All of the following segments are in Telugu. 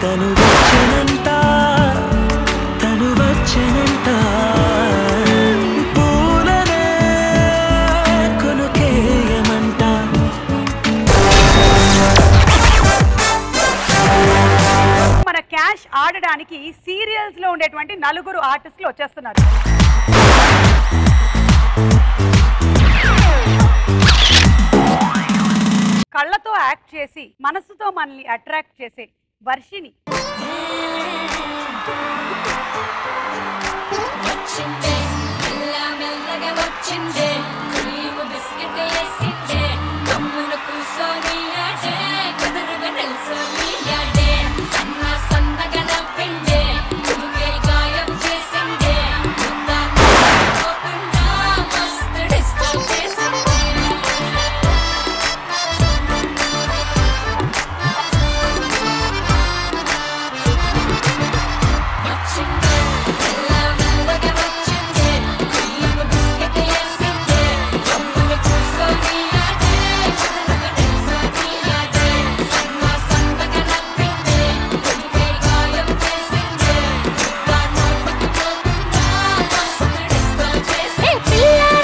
తను వచ్చనంట తను వచ్చనంట పూలనే కొనుకేయమంట మన క్యాష్ ఆడడానికి సీరియల్స్ లో ఉండేటువంటి నలుగురు ఆర్టిస్టులు వచ్చేస్తున్నారు కళ్ళతో యాక్ట్ చేసి మనసుతో మనల్ని అట్రాక్ట్ చేసే వర్షిని వచ్చిందే మెల్ల మెల్లగా వచ్చిందే క్రీము బిస్కెట్ వేసిందే గమ్మున కూసోని ఆడే కుదురుగా నిల్సోని ఆడే సన్న సన్నగా నవ్విందే కుదుకే గాయం చేసిందే ముద్దా పోకుండా మస్తు డిస్కో చేసిందే వచ్చిందే మెల్ల మెల్లగా వచ్చిందే క్రీము బిస్కెట్ వేసిందే గమ్మున కూసోని ఆడే కుదురుగా నిల్సోని ఆడే సన్న సన్నగా నవ్విందే కుదుకే గాయం చేసిందే ముద్దా పోకుండా మస్తు డిస్కో చేసిందే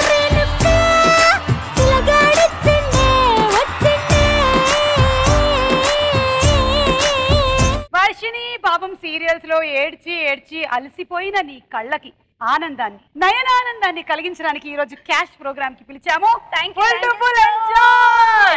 వర్షిని పాపం సీరియల్స్ లో ఏడ్చి ఏడ్చి అలసిపోయిన నీ కళ్ళకి ఆనందాన్ని నయనానందాన్ని కలిగించడానికి ఈ రోజు క్యాష్ ప్రోగ్రామ్ కి పిలిచాము Full to full enjoy!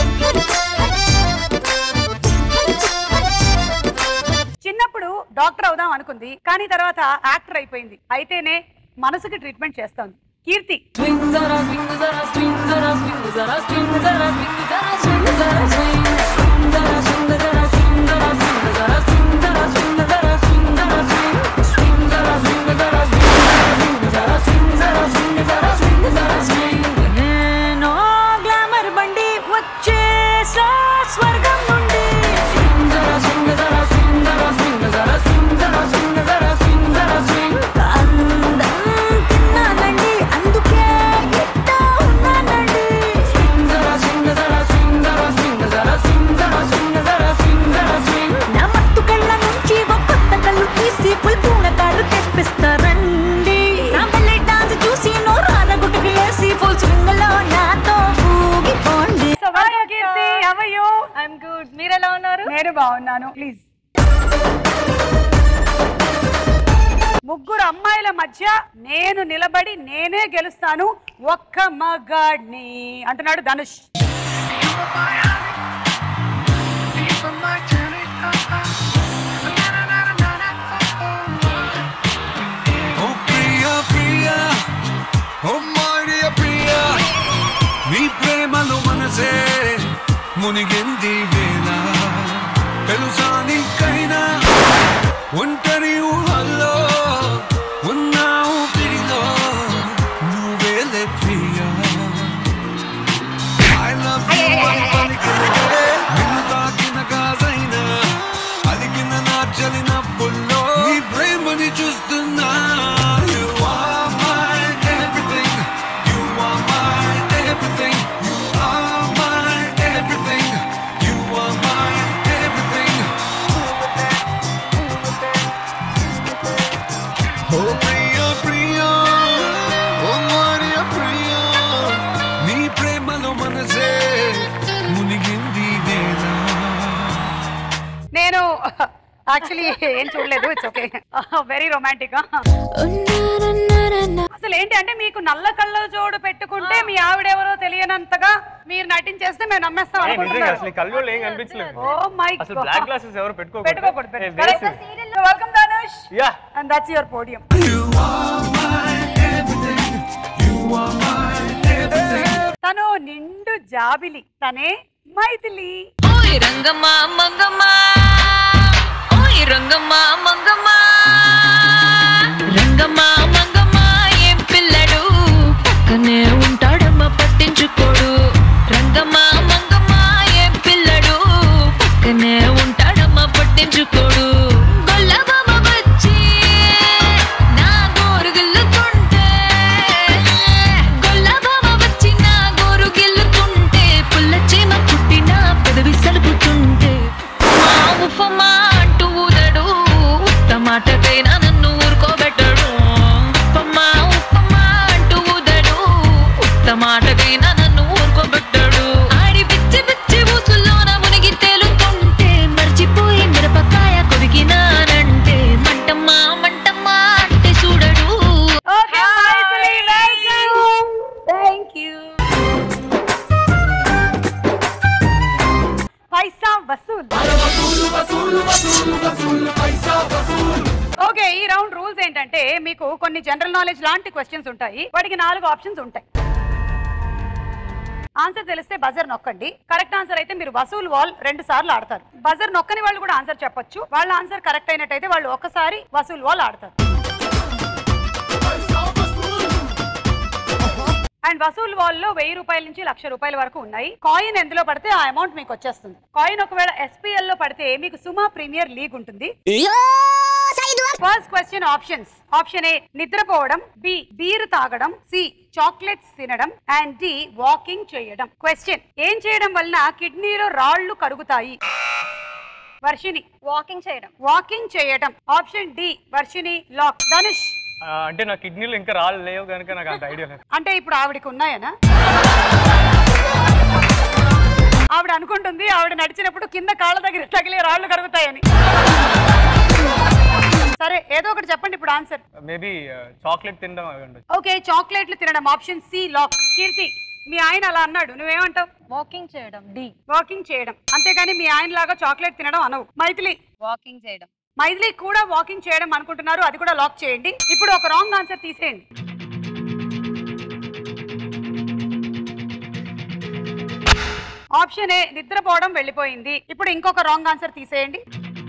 చిన్నప్పుడు డాక్టర్ అవుదాం అనుకుంది కానీ తర్వాత యాక్టర్ అయిపోయింది అయితేనే మనసుకి ట్రీట్మెంట్ చేస్తోంది Keerthi Swing zara swing zara swing zara swing zara swing zara swing zara swing zara swing swing zara swing zara swing zara swing zara swing zara swing zara swing zara swing swing zara swing zara swing zara swing zara swing zara swing zara swing నేను గ్లామర్ బండి వచ్చేసా స్వర్గం నుండి swing zara swing zara swing zara swing zara swing zara swing zara swing zara swing అందం తిన్నానండి అందుకే ఇట్టా ఉన్నానండి swing zara swing zara swing zara swing zara swing zara swing zara swing zara swing నా మత్తు కళ్ళ నుంచి ఒక కొత్త కళ్ళు తీసి ఫుల్ పూనకాలు తెప్పిస్తారండి నా పెళ్లి డాన్స్ చూసి నోరాల గుట్టుకు వేసి ఫుల్ స్వింగ్ లో నాతో ఊగిపోండి So, welcome, Keerthi How are you? I'm good మీరు ఎలా ఉన్నారు నేను బాగున్నాను ప్లీజ్ ముగ్గురు అమ్మాయిల మధ్య నేను నిలబడి నేనే గెలుస్తాను ఒక్క మగాడ్ని అంటున్నాడు ధనుష్ ఓ ప్రియా ప్రియా ఓ మాడియ ప్రియా నీ ప్రేమలో మనసే మునిగింది వేళ తెలుసా నీకైనా ఒంటరి ఊహల్లో ఉన్నావు పిడిలో నువ్వేలే ప్రియా I love you అని పలికినదే నిన్ను తాకిన కాదైనా అలిగిన నా చలిన పుల్లో నీ ప్రేమని చూస్తున్నా You are my everything You are my everything You are my everything You are my everything Oh Priya Priya ఓ మరియా ప్రియా నీ ప్రేమలో మనసే మునిగింది వేళ నేను యాక్చువల్లీ ఏం చూడలేదు ఇట్స్ ఓకే వెరీ రొమాంటిక్ అసలు ఏంటి అంటే మీకు నల్ల కళ్ళ జోడు పెట్టుకుంటే మీ ఆవిడెవరో తెలియనంతగా మీరు నటించేస్తే మేము నమ్మేస్తాం ఏ, నిజంగా అనుకుంటున్నారు అసలు ఈ కళ్ళోళ్ళు ఏం కనిపించలేదు ఓ మై అసలు బ్లాక్ గ్లాసెస్ ఎవరు పెట్టుకోకూడదు పెట్టుకోకూడదు ఏ, waste. Welcome Dhanush yeah and that's your podium You are my everything You are my everything తను నిండు జాబిలి తనే మైథిలి ఓయ్ రంగమ్మ మంగమ్మ ఓయ్ రంగమ్మ మంగమ్మ రంగమ్మ మంగమ్మ ఏం పిల్లడు పక్కనే ఉంటాడమ్మ పట్టించుకోడు రంగమ్మ మంగమ్మ ఏం పిల్లడు పక్కనే ఉంటాడమ్మ పట్టించుకోడు గొల్లబామ వచ్చి నా గోరు గిల్లుతుంటే గొల్లబామ వచ్చి నా గోరు గిల్లుతుంటే పుల్ల చీమ పుట్టిన పెదవి సలుపుతుంటే మా ఉఫమా అంటూ ఒక్క మాటకైనా నన్ను ఊరుకోబెట్టాడు ఆడి పిచ్చి పిచ్చి ఊసుల్లోన మునిగి తేలుతుంటే మర్చిపోయి మిరపకాయ కొరికినానంటే మంటమ్మా మంటమ్మా అంటే చూడడు okay Maithili welcome thank you Paisa Vasool okay ఈ రౌండ్ రూల్స్ ఏంటంటే మీకు కొన్ని జనరల్ నాలెడ్జ్ లాంటి క్వశ్చన్స్ ఉంటాయి వాటికి నాలుగు ఆప్షన్స్ ఉంటాయి ఆన్సర్ తెలిస్తే బజర్ నొక్కండి కరెక్ట్ ఆన్సర్ అయితే మీరు వసూల్ వాల్ రెండు సార్లు ఆడతారు బజర్ నొక్కని వాళ్ళు కూడా ఆన్సర్ చెప్పొచ్చు వాళ్ళ ఆన్సర్ కరెక్ట్ అయినట్టయితే వాళ్ళు ఒకసారి వసూల్ వాల్ ఆడతారు అండ్ వసూల్ వాల్ లో వెయ్యి రూపాయల నుంచి లక్ష రూపాయల వరకు ఉన్నాయి కాయిన్ ఎందులో పడితే ఆ అమౌంట్ మీకు వచ్చేస్తుంది కాయిన్ ఒకవేళ ఎస్పీఎల్ లో పడితే మీకు సుమా ప్రీమియర్ లీగ్ ఉంటుంది first question options option A నిద్రపోవడం బి బీరు తాగడం సి చాక్లెట్స్ తినడం అండ్ డి వాకింగ్ చేయడం క్వశ్చన్ ఏం చేయడం వలన కిడ్నీలో రాళ్లు కరుగుతాయి వర్షిని వాకింగ్ చేయడం వాకింగ్ చేయడం option D Varshini lock Dhanush ఆ, అంటే నా కిడ్నీలు ఇంకా రాళ్ళు లేవు కనుక నాకు అంత ఐడియా లేదు అంటే ఇప్పుడు ఆవిడకి ఉన్నాయనా ఆవిడ అనుకుంటుంది ఆవిడ నడిచినప్పుడు కింద కాళ్ళ దగ్గర తగిలే రాళ్ళు కరుగుతాయని సరే ఏదో ఒకటి చెప్పండి ఇప్పుడు ఆన్సర్ మేబీ చాక్లెట్ తినడం అవి ఉండొచ్చు ఓకే చాక్లెట్లు తినడం ఆప్షన్ సి లాక్ కీర్తి మీ ఆయన అలా అన్నాడు నువ్వేమంటావు వాకింగ్ చేయడం డి వాకింగ్ చేయడం అంతేగాని మీ ఆయన లాగా చాక్లెట్ తినడం అనవు మైథిలి వాకింగ్ చేయడం మైథిలి కూడా వాకింగ్ చేయడం అనుకుంటున్నారు అది కూడా లాక్ చేయండి ఇప్పుడు ఒక రాంగ్ ఆన్సర్ తీసేయండి ఆప్షన్ ఏ నిద్రపోవడం వెళ్ళిపోయింది ఇప్పుడు ఇంకొక రాంగ్ ఆన్సర్ తీసేయండి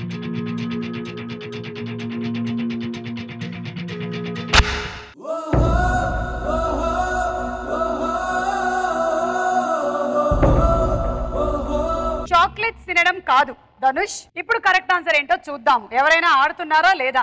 చాక్లెట్స్ తినడం కాదు ధనుష్ ఇప్పుడు కరెక్ట్ ఆన్సర్ ఏంటో చూద్దాం ఎవరైనా ఆడుతున్నారా లేదా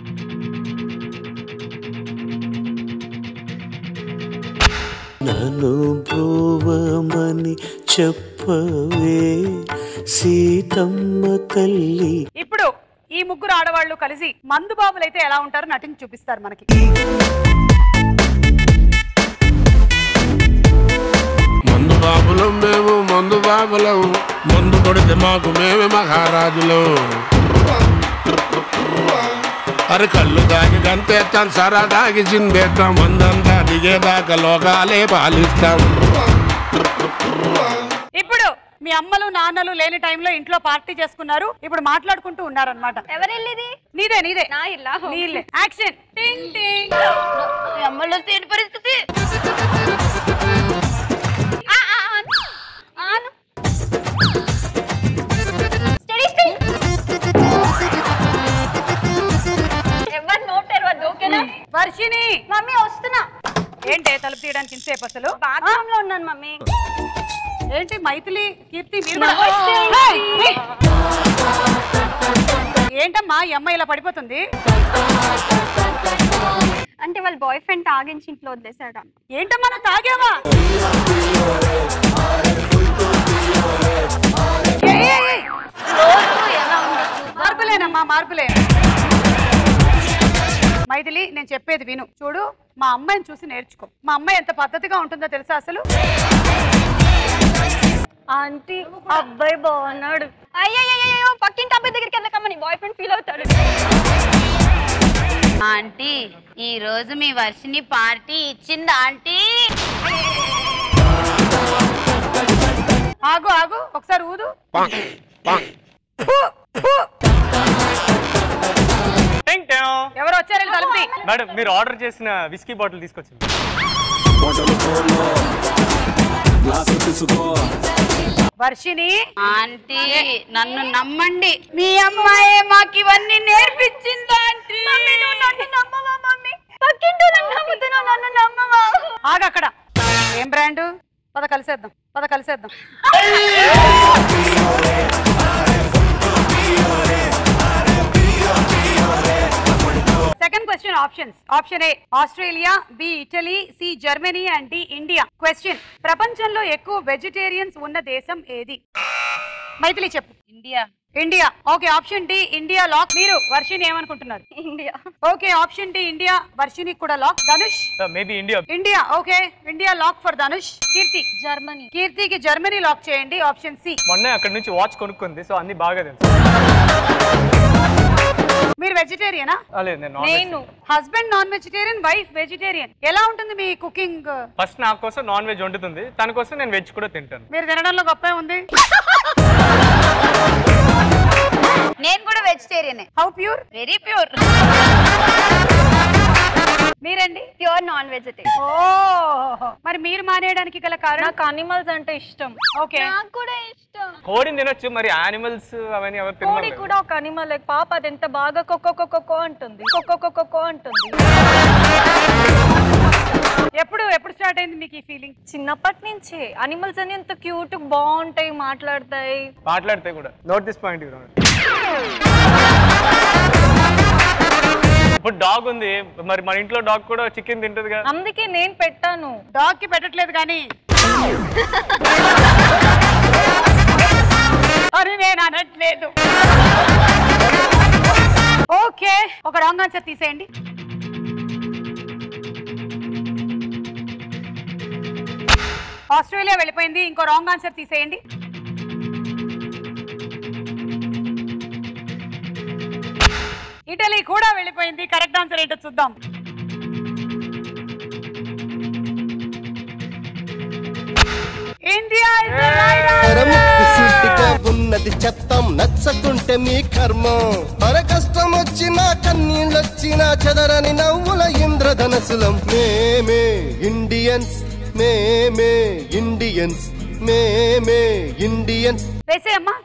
నన్ను బ్రోవమని చెప్పవే సీతమ్మ తల్లి ఇప్పుడు ఈ ముగ్గురు ఆడవాళ్ళు కలిసి మందు బాబులు అయితే ఎలా ఉంటారో నటించి చూపిస్తారు మనకి మందు బాబులం మేము మందు బాబులం మందు కొడితే మాకు మేమే మహారాజులు అరే కళ్ళు దాగి గంతేస్తాం సరా దాగి చిందేస్తాం మందంతా దిగేదాకా లోకాలే పాలిస్తాం ఇప్పుడు మీ అమ్మలు నాన్నలు లేని టైంలో ఇంట్లో పార్టీ చేసుకున్నారు ఇప్పుడు మాట్లాడుకుంటూ ఉన్నారనమాట ఎవరెళ్ళిది నీదే నీదే నా ఇల్లా నీ ఇల్లే యాక్షన్ టింగ్ టింగ్ అమ్మలో తేని పరిస్థితి ఆ, ఆ, ఆ, ఆను. Steady, steady. ఎవరు నోట్ తెరవద్దు ఓకేనా వర్షిని మమ్మీ వస్తున్నా ఏంటే తలుపు తీయడానికి ఇంతసేపు అసలు బాత్రూమ్ లో ఉన్నాను మమ్మీ ఏంటి మైథిలి కీర్తి మీరు కూడా- నమస్తే. Hey, hey. ఏంటమ్మా ఈ అమ్మాయి ఇలా పడిపోతుంది అంటే వాళ్ళ బాయ్ ఫ్రెండ్ తాగించి ఇంట్లో వదిలేసాడు ఏంటమ్మా నువ్వు తాగావా ఏయ్, ఏయ్, ఏయ్. మార్పులేనమ్మా మార్పులే మైథిలి నేను చెప్పేది విను చూడు మా అమ్మాయిని చూసి నేర్చుకో మా అమ్మాయి ఎంత పద్ధతిగా ఉంటుందో తెలుసా అసలు ఆంటీ అబ్బాయి బాగున్నాడు అయ్యయ్యో పక్కింటి అబ్బాయి దగ్గరికి వెళ్ళకమ్మని బాయ్ ఫ్రెండ్ ఫీల్ అవుతాడు ఆంటీ ఈ రోజు మీ వర్షిని పార్టీ ఇచ్చిందా ఆంటీ ఆగు ఆగు ఒకసారి ఊదు టింగ్ టాంగ్. ఎవరు వచ్చారని తలుపుతి మేడం మీరు ఆర్డర్ చేసిన విస్కీ బాటిల్ తీసుకొచ్చింది వర్షిని ఆంటీ నన్ను నమ్మండి మీ అమ్మాయి మాకు ఇవన్నీ నేర్పించిందా ఆంటీ నన్ను నమ్మవా మమ్మీ పక్కింటి నన్ను నమ్ముతున్నావు నన్ను నమ్మవా ఆగు అక్కడ ఏం బ్రాండ్ పద కలిసేద్దాం పద కలిసేద్దాం second question options option A Australia B Italy C Germany and D India question ప్రపంచంలో ఎక్కువ వెజిటేరియన్స్ ఉన్న దేశం ఏది మైథిలి చెప్పు India India okay option D India lock మీరు వర్షిని ఏమనుకుంటున్నారు India okay option D India Varshini కూడా lock Dhanush maybe India India okay India lock for Dhanush Keerthi Germany కీర్తికి జర్మనీ లాక్ చేయండి ఆప్షన్ సి మొన్నే అక్కడ నుంచి వాచ్ కొనుక్కుంది సో అన్ని బాగా తెలుసు మీరు వెజిటేరియనా ఆ, లేదు నేను నాన్ నేను husband non vegetarian wife vegetarian ఎలా ఉంటుంది మీ కుకింగ్ ఫస్ట్ నా కోసం నాన్ వెజ్ వండుతుంది తన కోసం నేను వెజ్ కూడా తింటాను మీరు తినడంలో గొప్ప ఉంది నేను కూడా వెజిటేరియనే హౌ ప్యూర్ వెరీ ప్యూర్ మీరండి ప్యూర్ నాన్ వెజిటేరియన్ ఓ మరి మీరు మానేయడానికి గల కారణం నాకు అనిమల్స్ అంటే ఇష్టం ఓకే నాకు కూడా ఇష్టం కోడిని తినొచ్చు మరి యానిమల్స్ అవన్నీ ఎవరు కోడి తినలేదు కూడా ఒక అనిమల్ లైక్ పాప అది ఎంత బాగా కొక్కో కొక్కో అంటుంది కొక్కో కొక్కో అంటుంది ఎప్పుడు ఎప్పుడు స్టార్ట్ అయింది మీకు ఈ ఫీలింగ్ చిన్నప్పటి నుంచే అనిమల్స్ అని ఎంత క్యూట్ బాగుంటాయి మాట్లాడతాయి మాట్లాడితే కూడా నోట్ దిస్ పాయింట్ ఇప్పుడు డాగ్ ఉంది మరి మన ఇంట్లో డాగ్ కూడా చికెన్ తింటది కదా అందుకే నేను పెట్టాను డాగ్ కి పెట్టట్లేదు కానీ అని నేను అనట్లేదు ఓకే ఒక రాంగ్ ఆన్సర్ తీసేయండి ఆస్ట్రేలియా వెళ్ళిపోయింది ఇంకో రాంగ్ ఆన్సర్ తీసేయండి ఇటలీ కూడా వెళ్ళిపోయింది కరెక్ట్ ఆన్సర్ ఏంటో చూద్దాం India is the right answer. తెరముక్కు సూటిగా ఉన్నది చెత్తం నచ్చకుంటే మీ కర్మం అర కష్టం వచ్చినా కన్నీళ్ళొచ్చినా చెదరని నవ్వుల ఇంద్రధనసులం మేమే ఇండియన్స్ మేమే ఇండియన్స్ మేమే ఇండియన్స్ వేసేయమ్మా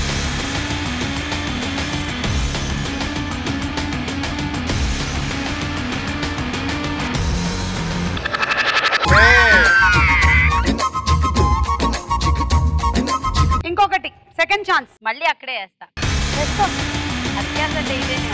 ఇంకొకటి సెకండ్ ఛాన్స్ మళ్ళీ అక్కడే వేస్తా అత్యాస డైలీ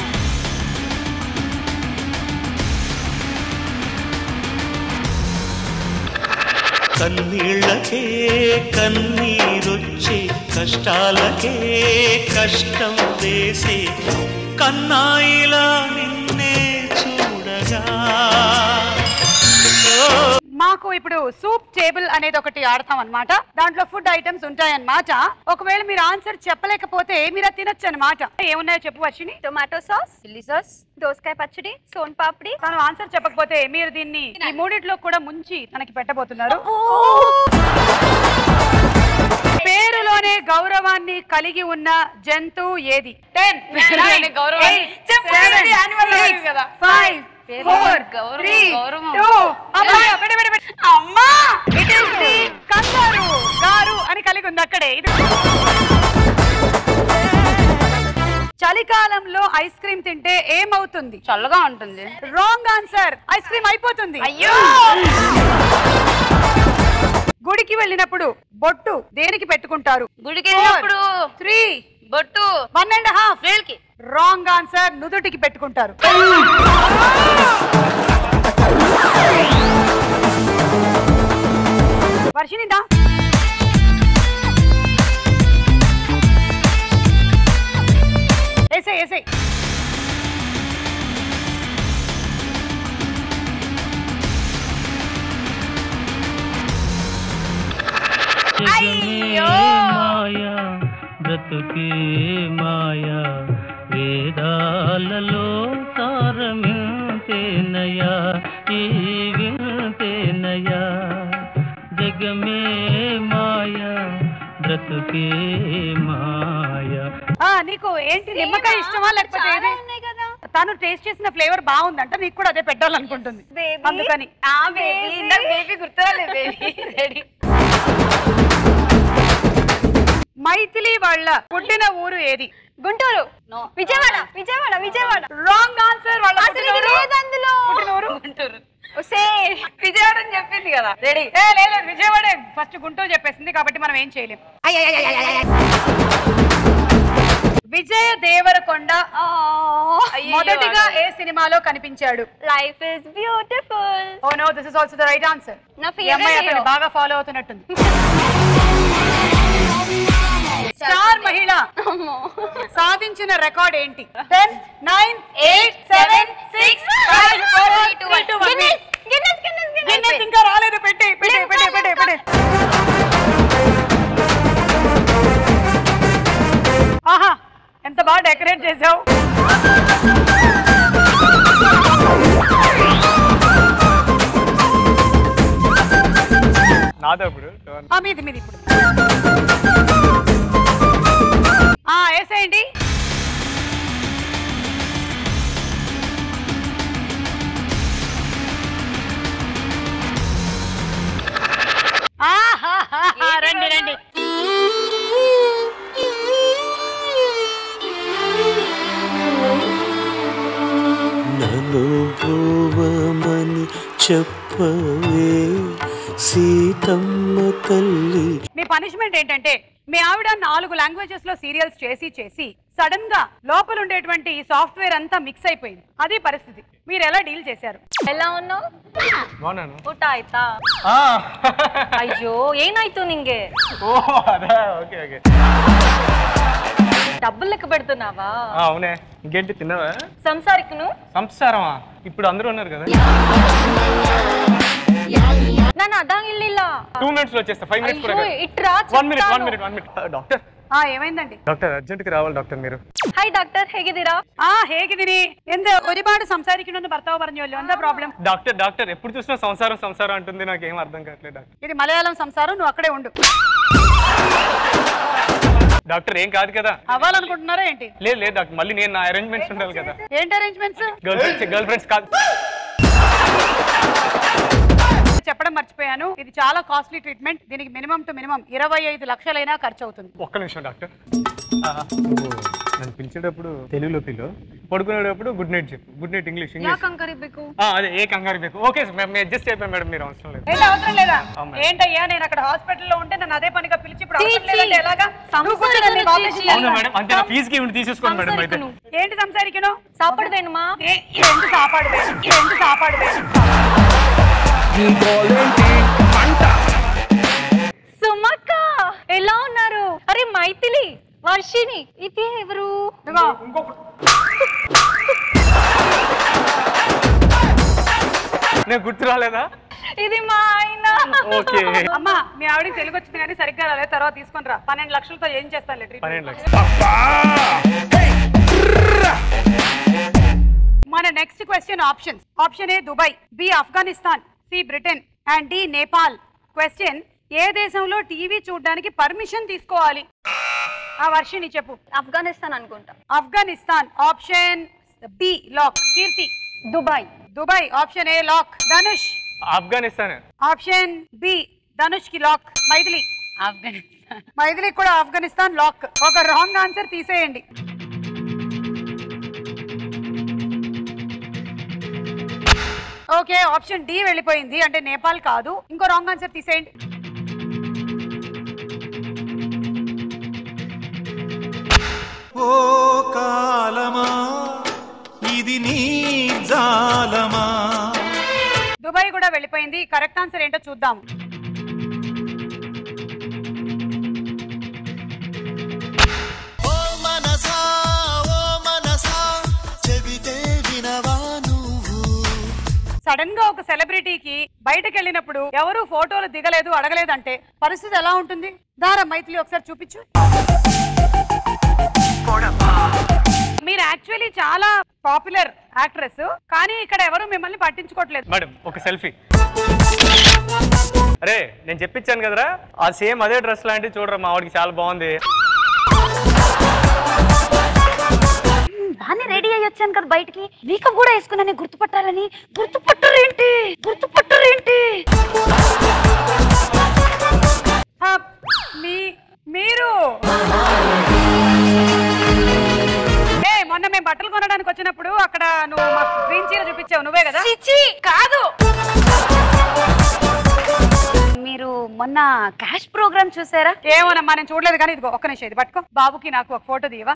కన్నీళ్ళకే కన్నీరొచ్చే కష్టాలకే కష్టం వేసే కన్నాయిలా నిన్నే చూడగా మాకు ఇప్పుడు సూప్ టేబుల్ అనేది ఒకటి ఆడతాం అన్నమాట దాంట్లో ఫుడ్ ఐటమ్స్ ఉంటాయన్నమాట ఒకవేళ మీరు ఆన్సర్ చెప్పలేకపోతే మీరు అది తినొచ్చు అనమాట ఏమున్నాయో చెప్పు Varshini tomato sauce chilli sauce దోసకాయ పచ్చడి సోన్ పాపిడి తను ఆన్సర్ చెప్పకపోతే మీరు దీన్ని ఈ మూడిట్లో కూడా ముంచి తనకి పెట్టబోతున్నారు పేరులోనే గౌరవాన్ని కలిగి ఉన్న జంతువు ఏది టెన్ గౌరవాన్ని- చెప్పండి, animal value కదా. ఫైవ్ పేరులో ఫోర్ గౌరవం, త్రీ గౌరవం. టూ అమ్మా ఇట్ ఇస్ ది కంగారు గారు అని కలిగి ఉంది అక్కడే ఇది చలికాలంలో ఐస్ క్రీమ్ తింటే ఏమవుతుంది చల్లగా ఉంటుంది రాంగ్ ఆన్సర్ ఐస్ క్రీమ్ అయిపోతుంది అయ్యో గుడికి వెళ్ళినప్పుడు బొట్టు దేనికి పెట్టుకుంటారు గుడికి వెళ్ళినప్పుడు త్రీ బొట్టు వన్ అండ్ హాఫ్ వేల్కి రాంగ్ ఆన్సర్ నుదుటికి పెట్టుకుంటారు వర్షినిదా ఏసే ఏసే మాయా బ్రతుకే మాయా వేదాలలో సారమింతేనయా ఈ వింతేనయా జగమే మాయా బ్రతుకే మాయా ఆ, నీకు ఏంటి నిమ్మకాయ ఇష్టమా లేకపోతే ఏది? తను టేస్ట్ చేసిన ఫ్లేవర్ బాగుందంట నీకు కూడా అదే పెట్టాలనుకుంటుంది అందుకని ఆ బేబీ ఇందాక బేబీ గుర్తురాలే బేబీ రెడీ మైథిలి వాళ్ళ పుట్టిన ఊరు ఏది గుంటూరు విజయవాడ విజయవాడ విజయవాడ రాంగ్ ఆన్సర్ వాళ్ళ అసలు ఇది పుట్టిన ఊరు. లేదు అందులో పుట్టిన ఊరు గుంటూరు ఒసే విజయవాడ అని చెప్పింది కదా రెడీ ఏ లేదు లేదు, విజయవాడే ఫస్ట్ గుంటూరు చెప్పేసింది కాబట్టి మనం ఏం చేయలేం విజయ దేవరకొండ మొదటిగా ఏ సినిమాలో కనిపించాడు life is beautiful oh no this is also the right answer నా ఈ అమ్మాయి ఫేవరెట్ అతన్ని బాగా ఫాలో అవుతున్నట్టుంది స్టార్ మహిళ సాధించిన రికార్డ్ ఏంటి ten nine eight seven six five four three two one Guinness ఇంకా రాలేదు పెట్టి పెట్టి పెట్టి పెట్టి పెట్టి ఆహా ఎంత బాగా డెకరేట్ చేసావు నాదే ఇప్పుడు ఆ, మీది మీది ఇప్పుడు ఆ వేసేయండి ఆహాహాహా, రండి రండి నన్ను పోవమని చెప్పవే సీతమ్మ తల్లి మీ పనిష్మెంట్ ఏంటంటే మీ ఆవిడ నాలుగు లాంగ్వేజెస్ లో సీరియల్స్ చేసి చేసి సడన్ గా లోపల ఉండేటువంటి సాఫ్ట్వేర్ అంతా మిక్స్ అయిపోయింది అది పరిస్థితి మీరు ఎలా డీల్ చేశారు ఎలా ఉన్నావు బాగున్నాను ಊಟ ಆಯ್ತಾ ఆ, ಅಯ್ಯೋ ಏನಾಯ್ತು ನಿಂಗೆ ఓ అదే ఓకే ఓకే డబ్బులు లెక్క పెడుతున్నావా ఆ, అవునే ఇంకేంటి తిన్నావా సంసారికి నువ్వు సంసారమా ఇప్పుడు అందరూ ఉన్నారు కదా ನಾನು ಅದಾಗಿರ್ಲಿಲ್ಲ టూ మినిట్స్ లో వచ్చేస్తా ఫైవ్ మినిట్స్ కూడా అయ్యో, ఇట్రా వన్ మినిట్ వన్ చెప్తాను. మినిట్ వన్ మినిట్ డాక్టర్ ఆ ఏమైందండి డాక్టర్ అర్జెంట్ గా రావాలి డాక్టర్ మీరు ഹായ് ഡോക്ടർ ಹೇಗಿದ್ದೀರಾ ആ ಹೇಗಿದ್ದೀನಿ എന്ത് ഒരുപാട് സംസാരിക്കണമെന്ന് ഭർത്താവ് പറഞ്ഞല്ലോ എന്താ പ്രോബ്లం డాక్టర్ డాక్టర్ ఎప్పుడు చూసినా సంసారం సంసారం అంటుంది నాకు ఏం అర్థం కావట్లేదు డాక్టర్ ఇది మలయాళం సంసారం నువ్వు అక్కడే ఉండు డాక్టర్ ఏం కాదు కదా అవ్వాలనుకుంటున్నారా ఏంటి లేదు లేదు డాక్టర్ మళ్ళీ నేను నా అరేంజ్మెంట్స్ ఉండాలి కదా ఏంటి arrangements girl friends girl friends కాదు చెప్పడం మర్చిపోయాను ఇది చాలా కాస్ట్లీ ట్రీట్మెంట్ దీనికి మినిమం టు మినిమం ఇరవై ఐదు లక్షలైనా ఖర్చు అవుతుంది ఒక్క నిమిషం డాక్టర్ ఆ, నువ్వు నన్ను పిలిచేటప్పుడు తెలుగులో పిలు పడుకునేటప్పుడు గుడ్ నైట్ చెప్పు గుడ్ నైట్ ఇంగ్లీష్ ఇంగ్లీష్ ಯಾಕೆ ಕರಿಬೇಕು ఆ, అదే ఏ కంగారు ಬೇಕು ఓకే సార్ మేము అడ్జస్ట్ అయిపోయాం మేడం మీరు అవసరం లేదు ఏంటి అవసరం లేదా అవును. ఏంటయ్యా నేను అక్కడ హాస్పిటల్లో ఉంటే నన్ను అదే పనిగా పిలిచి ఇప్పుడు అవసరం చీ, లేదంటే చీ. ఎలాగా నువ్వు సంసారికను కూర్చో, నేను చీ, ఆపరేషన్ చీ. అవునా చేస్తాను. మేడం అంతే నా ఫీజుకి ఇవి తీసేసుకోండి మేడం అయితే సంసారికను ఏంటి సంసారికను సాపడు వేణుమా ఏ, ఏంటి సాపాడు వేసు ఏంటి సాపాడు వేసు సుమక్క ఎలా ఉన్నారు అరే మైథిలి వర్షిని ఇది ఎవరు నేను గుర్తు రాలేదా ఇది మా ఆయన ఓకే అమ్మా మీ ఆవిడకి తెలుగు వచ్చింది కానీ సరిగ్గా రాలేదు తర్వాత తీసుకొని రా పన్నెండు లక్షలతో ఏం చేస్తాను పన్నెండు లక్షలు మన next question options option A Dubai B Afghanistan C Britain and D Nepal question ఏ దేశంలో టీవీ చూడడానికి పర్మిషన్ తీసుకోవాలి ఆ వర్షిని చెప్పు ఆఫ్ఘనిస్తాన్ అనుకుంటా Afghanistan option B lock Keerthi Dubai Dubai option A lock Dhanush Afghanistan option B Dhanush కి లాక్ మైథిలి ఆఫ్ఘనిస్తాన్ మైథిలి కూడా ఆఫ్ఘనిస్తాన్ లాక్ ఒక రాంగ్ ఆన్సర్ తీసేయండి ఓకే ఆప్షన్ డి వెళ్ళిపోయింది అంటే నేపాల్ కాదు ఇంకో రాంగ్ ఆన్సర్ తీసేయండి ఓ కాలమా ఇది నీ జాలమా దుబాయ్ కూడా వెళ్ళిపోయింది కరెక్ట్ ఆన్సర్ ఏంటో చూద్దాం ఓ మనసా ఓ మనసా చెబితే వినవా నువ్వు సడన్ గా ఒక సెలబ్రిటీకి బయటకు వెళ్ళినప్పుడు ఎవరు ఫోటోలు దిగలేదు అడగలేదు అంటే పరిస్థితి ఎలా ఉంటుంది దారా మైథిలి ఒకసారి చూపించు మీరు యాక్చువల్లీ చాలా పాపులర్ యాక్ట్రెస్ కానీ ఇక్కడ ఎవరు మిమ్మల్ని పట్టించుకోవట్లేదు మేడం ఒక సెల్ఫీ అరే నేను చెప్పించాను కదరా ఆ సేమ్ అదే డ్రెస్ లాంటివి చూడరా మా వాడికి చాలా బాగుంది బాగానే రెడీ అయ్యి వచ్చాను కదా బయటికి మేకప్ కూడా వేసుకున్నాను గుర్తుపట్టాలని గుర్తుపట్టరేంటి గుర్తుపట్టరేంటి ఆ, మీ మీరు ఏ మొన్న మేము బట్టలు కొనడానికి వచ్చినప్పుడు అక్కడ నువ్వు మాకు గ్రీన్ చీర చూపించావు నువ్వే కదా కాదు మీరు మొన్న క్యాష్ ప్రోగ్రామ్ చూసారా ఏమోనమ్మా నేను చూడలేదు కానీ ఇదిగో ఒక్క నిమిషం ఇది పట్టుకో బాబుకి నాకు ఒక ఫోటో తీయవా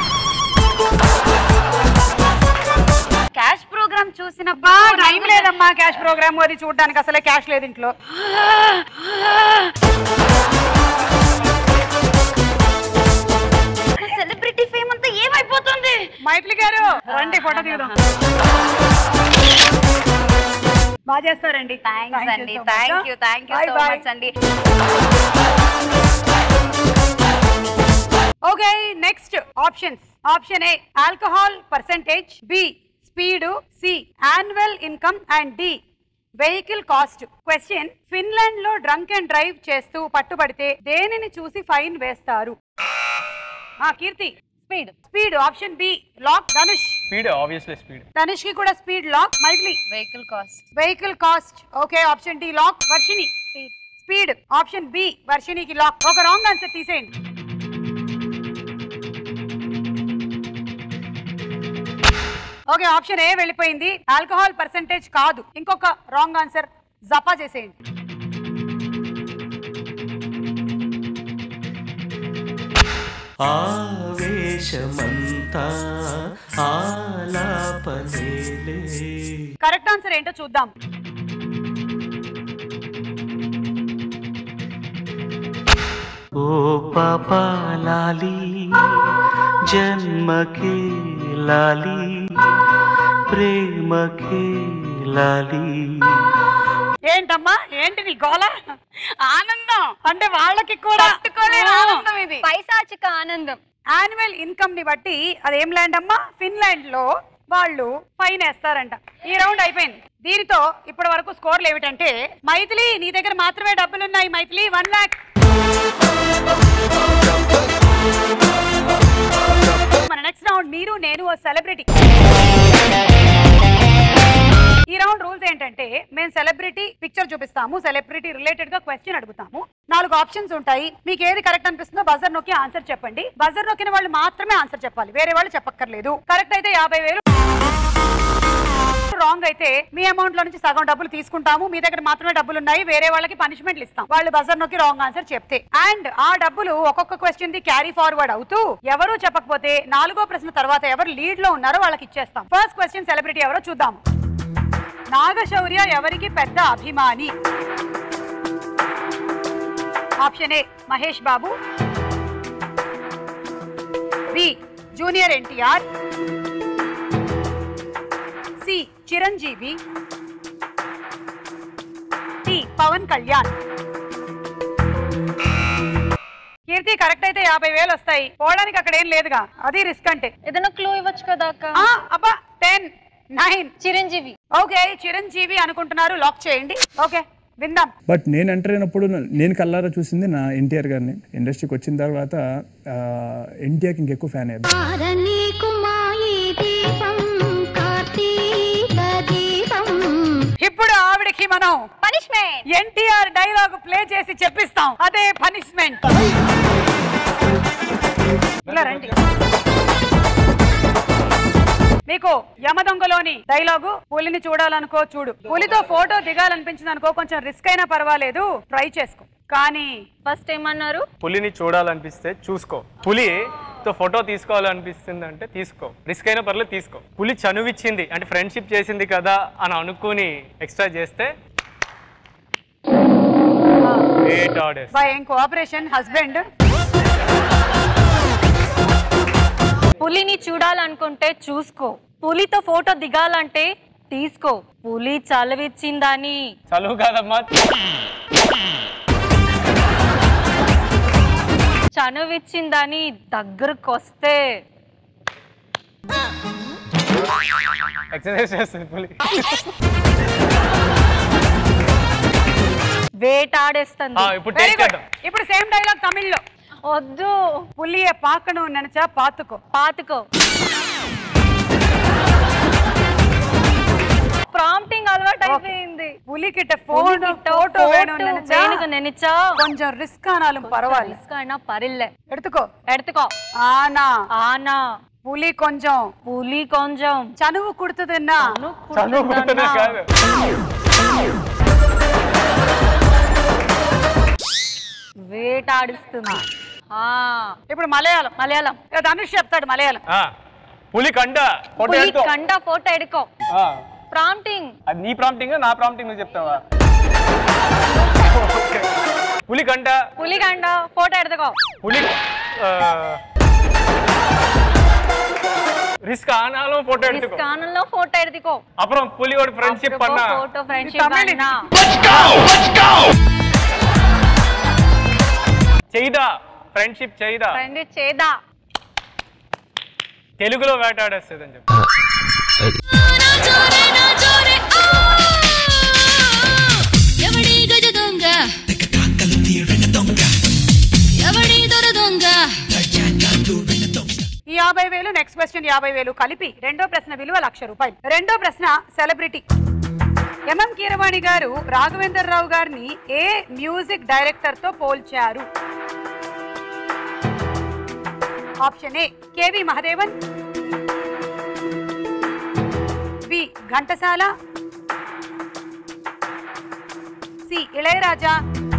క్యాష్ ప్రోగ్రామ్ చూసిన బా టైం లేదమ్మా క్యాష్ ప్రోగ్రామ్ అది చూడడానికి అసలే క్యాష్ లేదు ఇంట్లో మైథిలి గారు రండి ఫోటో తీద్దాం బాగా చేస్తారండి థ్యాంక్స్ అండి thank you thank you so much అండి okay next options option A alcohol percentage B speed C annual income and D vehicle cost question Finland లో డ్రంక్ అండ్ డ్రైవ్ చేస్తూ పట్టుబడితే దేనిని చూసి ఫైన్ వేస్తారు ఆ Keerthi speed speed option B lock Dhanush speed obviously speed Dhanush కి కూడా speed lock Maithili vehicle cost vehicle cost okay option D lock Varshini speed speed option B వర్షినికి lock ఒక రాంగ్ ఆన్సర్ తీసేయండి ఓకే ఆప్షన్ ఏ వెళ్ళిపోయింది ఆల్కహాల్ పర్సంటేజ్ కాదు ఇంకొక రాంగ్ ఆన్సర్ జపా చేసేయండి ఆవేశమంతా ఆలాపనేలే కరెక్ట్ ఆన్సర్ ఏంటో చూద్దాం ఓ పాపాలాలి జన్మకే లాలి ప్రేమకే లాలి ఏంటమ్మా ఏంటి నీ గోల ఆనందం అంటే వాళ్ళకి కూడా తట్టుకోలేని ఆనందం ఇది. పైశాచిక ఆనందం యాన్యువల్ ఇన్కమ్ ని బట్టి అది ఏం ల్యాండ్ అమ్మా ఫిన్లాండ్ లో వాళ్ళు ఫైన్ వేస్తారంట ఈ రౌండ్ అయిపోయింది దీనితో ఇప్పటి వరకు స్కోర్లు ఏమిటంటే మైథిలి నీ దగ్గర మాత్రమే డబ్బులు ఉన్నాయి మైథిలి వన్ లాక్ మన నెక్స్ట్ రౌండ్ మీరు నేను ఓ సెలబ్రిటీ ఈ రౌండ్ రూల్స్ ఏంటంటే మేము సెలబ్రిటీ పిక్చర్ చూపిస్తాము సెలబ్రిటీ రిలేటెడ్ గా క్వశ్చన్ అడుగుతాము నాలుగు ఆప్షన్స్ ఉంటాయి మీకు ఏది కరెక్ట్ అనిపిస్తుందో బజర్ నొక్కి ఆన్సర్ చెప్పండి బజర్ నొక్కిన వాళ్ళు మాత్రమే ఆన్సర్ చెప్పాలి వేరే వాళ్ళు చెప్పక్కర్లేదు కరెక్ట్ అయితే యాభై వేలు రాంగ్ అయితే మీ అమౌంట్ లో నుంచి సగం డబ్బులు తీసుకుంటాము మీ దగ్గర మాత్రమే డబ్బులు ఉన్నాయి వేరే వాళ్ళకి పనిష్మెంట్లు ఇస్తాం వాళ్ళు బజర్ నొక్కి రాంగ్ ఆన్సర్ చెప్తే అండ్ ఆ డబ్బులు ఒక్కొక్క క్వశ్చన్ ది క్యారీ ఫార్వర్డ్ అవుతూ ఎవరు చెప్పకపోతే నాలుగో ప్రశ్న తర్వాత ఎవరు లీడ్ లో ఉన్నారో వాళ్ళకి ఇచ్చేస్తాం ఫస్ట్ క్వశ్చన్ సెలబ్రిటీ ఎవరో చూద్దాం నాగశౌర్య ఎవరికి పెద్ద అభిమాని option A Mahesh Babu B junior NTR C Chiranjeevi D Pawan Kalyan Keerthi correct అయితే యాభై వేలు వస్తాయి పోవడానికి అక్కడ ఏం లేదుగా అది రిస్క్ అంటే ఏదైనా క్లూ ఇవ్వచ్చు కదా అక్క ఆ, అబ్బా ten nine Chiranjeevi okay Chiranjeevi అనుకుంటున్నారు లాక్ చేయండి ఓకే విందాం బట్ నేను ఎంటర్ అయినప్పుడు నేను కల్లారా చూసింది నా ఎన్టీఆర్ గారిని ఇండస్ట్రీకి వచ్చిన తర్వాత ఎన్టీఆర్కి ఇంకెక్కువ ఫ్యాన్ అయ్యాను ఇప్పుడు ఆవిడకి మనం పనిష్మెంట్ ఎన్టీఆర్ డైలాగ్ ప్లే చేసి చెప్పిస్తాం అదే పనిష్మెంట్ ఇలా రండి మీకు యమదొంగలోని డైలాగు పులిని చూడాలనుకో చూడు పులితో ఫోటో దిగాలనిపించింది అనుకో కొంచెం రిస్క్ అయినా పర్వాలేదు ట్రై చేసుకో కానీ ఫస్ట్ ఏమన్నారు పులిని చూడాలనిపిస్తే చూసుకో పులి తో ఫోటో తీసుకోవాలనిపిస్తుంది అంటే తీసుకో రిస్క్ అయినా పర్లేదు తీసుకో పులి చనువిచ్చింది అంటే ఫ్రెండ్షిప్ చేసింది కదా అని అనుకుని ఎక్స్ట్రా చేస్తే Great orders. బై ఏం కోఆపరేషన్ హస్బెండ్ పులిని చూడాలనుకుంటే చూసుకో పులితో ఫోటో దిగాలంటే తీసుకో పులి చలవిచ్చిందని చదువు కాదమ్మా చనువిచ్చిందని దగ్గరకు వస్తే ఎక్సర్సైజ్ చేస్తుంది పులి వేటాడేస్తుంది ఆ, ఇప్పుడు take చేద్దాం. ఇప్పుడు సేమ్ డైలాగ్ తమిళ్లో వద్దు పులియ పాకను నెనచా పాతుకో పాతుకో ప్రాంప్టింగ్ అలవాటు అయిపోయింది పులికిட்ட ఫోన్ ఫోటో వేணும் நினைச்சா வேணுங்க நினைச்சா கொஞ்சம் ரிஸ்க் ஆனாலும் பரவாயில்ல ரிஸ்க் ஆனா பரவாயில்ல எடுத்துக்கோ எடுத்துக்கோ ஆனா ஆனா புலி கொஞ்சம் புலி கொஞ்சம் చనువు కుడుతుందన్నా చనువు కుడుతున్నా కాదు వేటాడిస్తుంది ఆ ఇప్పుడు మలయాళం మలయాళం ఇక ధనుష్ చెప్తాడు మలయాళం ఆ, పులి కండ ఫోటో పులి ఎడుకో. కండ ఫోటో ఎడుకో ఆ, ప్రాంప్టింగ్ అది నీ ప్రాంప్టింగ్ నా ప్రాంప్టింగ్ నువ్వు చెప్తావా పులి కండ పులి కండ ఫోటో ఎడుకో పులి ఆ, ரிஸ்க் ஆனாலும் போட்டோ எடுத்துக்கோ ஸ்கானல்ல போட்டோ எடுத்துக்கோ அப்புறம் புலியோட ஃப்ரெண்ட்ஷிப் பண்ணா போட்டோ ஃப்ரெண்ட்ஷிப் பண்ணா చేయదా ఫ్రెండ్షిప్ చేయదా ఫ్రెండ్ చేదా తెలుగులో వేటాడేస్తుంది అని చెప్పి ఎవడి గజ దొంగ ఎవడి దొర దొంగ ఈ యాభై వేలు నెక్స్ట్ క్వశ్చన్ యాభై వేలు కలిపి రెండో ప్రశ్న విలువ లక్ష రూపాయలు రెండో ప్రశ్న సెలబ్రిటీ ఎంఎం కీరవాణి గారు రాఘవేందర్ రావు గారిని ఏ మ్యూజిక్ డైరెక్టర్ తో పోల్చారు option A KV Mahadevan B Ghantasala C Ilaiyaraaja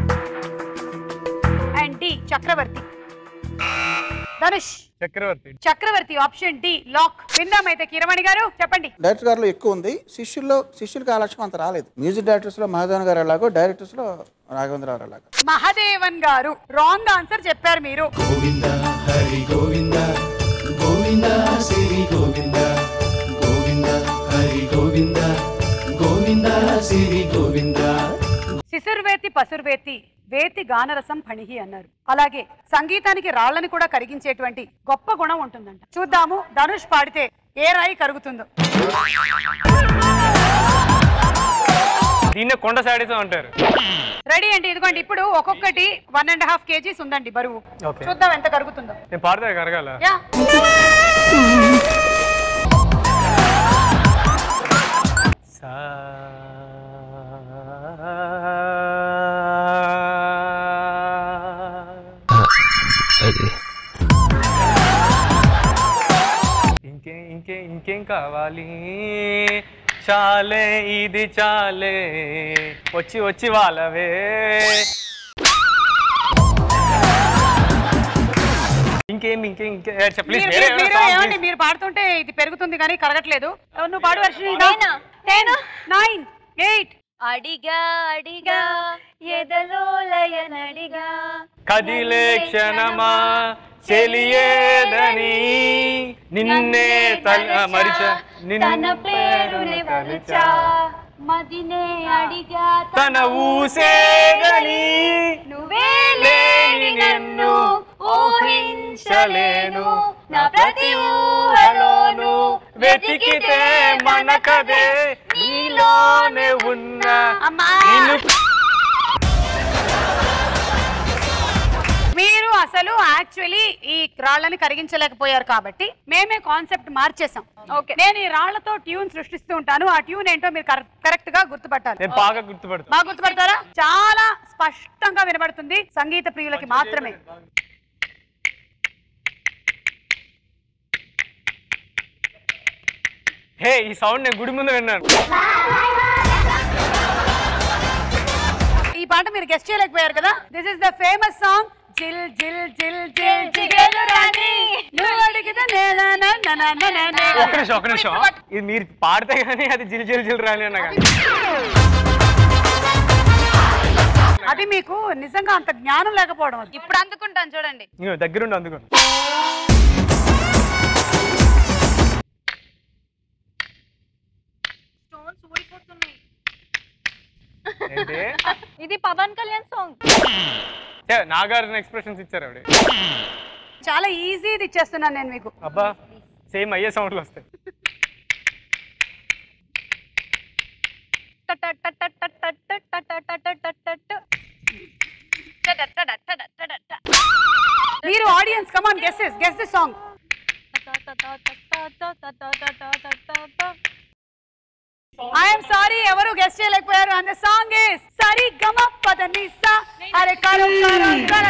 and D Chakravarthy Dhanush Chakravarthy Chakravarthy option D lock విందామైతే కిరమణి గారు చెప్పండి డైరెక్టర్ గారిలో ఎక్కువ ఉంది శిష్యుల్లో శిష్యులకి ఆ లక్ష్యం అంత రాలేదు మ్యూజిక్ డైరెక్టర్స్ లో మహాదేవన్ గారు ఎలాగో డైరెక్టర్స్ లో రాఘవేంద్రరావు ఎలాగో మహదేవన్ గారు రాంగ్ ఆన్సర్ చెప్పారు మీరు గోవింద హరి గోవింద గోవింద సిరి గోవింద గోవింద హరి గోవింద గోవింద సిరి గోవింద శిశుర్వేతి పసుర్వేతి వేతి గానరసం ఫణిహి అన్నారు అలాగే సంగీతానికి రాళ్ళని కూడా కరిగించేటువంటి గొప్ప గుణం ఉంటుందంట చూద్దాము ధనుష్ పాడితే ఏ రాయి కరుగుతుందో దీన్నే కొండ శాడీస్ అంటారు రెడీ అండి ఇదిగోండి ఇప్పుడు ఒక్కొక్కటి వన్ అండ్ హాఫ్ కేజీస్ ఉందండి బరువు ఓకే చూద్దాం ఎంత కరుగుతుందో నేను పాడితే కరగాల యా ఇంకే ఇంకే ఇంకేం కావాలి చాలే ఇది చాలే వచ్చి వచ్చి వాళ్ళవే ఇంకేం ఇంకేం ఇంకే ప్లీజ్ మీరు- మీరు- మీరు ఏమండి మీరు పాడుతుంటే ఇది పెరుగుతుంది కానీ కరగట్లేదు ఎవరు నువ్వు పాడు వర్షిని నేనా? నేను? నైన్ ఎయిట్ అడిగా అడిగా ఎదలో లయనడిగా కదిలే క్షణమా చెలియేదని నిన్నే తల మరిచ తన నిన్ను పేరుని వరుచా మదినే అడిగా తన ఊసేదని నువ్వే లేని నన్ను ఊహించలేను నా ప్రతి ఊహలోను వెతికితే మనకదే నీలోనే ఉన్న నిన్ను మీరు అసలు యాక్చువల్లీ ఈ రాళ్ళని కరిగించలేకపోయారు కాబట్టి మేమే కాన్సెప్ట్ మార్చేసాం ఓకే నేను ఈ రాళ్లతో ట్యూన్ సృష్టిస్తూ ఉంటాను ఆ ట్యూన్ ఏంటో మీరు కరెక్ట్ గా గుర్తుపట్టాలి నేను బాగా గుర్తుపడతాను బాగా గుర్తుపడతారా చాలా స్పష్టంగా వినబడుతుంది సంగీత ప్రియులకి మాత్రమే హే ఈ సౌండ్ నేను గుడి ముందు విన్నాను ఈ పాట మీరు గెస్ట్ చేయలేకపోయారు కదా this is the famous song జిల్ జిల్ జిల్ జిల్ జిగేలు రాణి నువ్వు అడిగితే నేనా నా నా నా నా నా నా. ఒక్క నిమిషం ఒక్క నిమిషం ఇది మీరు పాడితే కానీ అది జిల్ జిల్ జిల్ రాని అన్నా కానీ అది మీకు నిజంగా అంత జ్ఞానం లేకపోవడం అది. ఇప్పుడు అందుకుంటాను చూడండి ఇగో దగ్గరుండి అందుకోండి ఏంటి ఇది పవన్ కళ్యాణ్ సాంగ్ ఛే, నాగార్జున ఎక్స్ప్రెషన్స్ ఇచ్చారు ఆవిడ చాలా ఈజీ ఇది ఇచ్చేస్తున్నాను నేను మీకు అబ్బా సేమ్ అయ్యే సౌండ్లు వస్తాయి మీరు audience come on guesses guess the song I'm sorry ఎవరు గెస్ట్ చేయలేకపోయారు అండ్ సాంగ్ ఇస్ సరి గమ పద నిసా అరే కరు కరు కర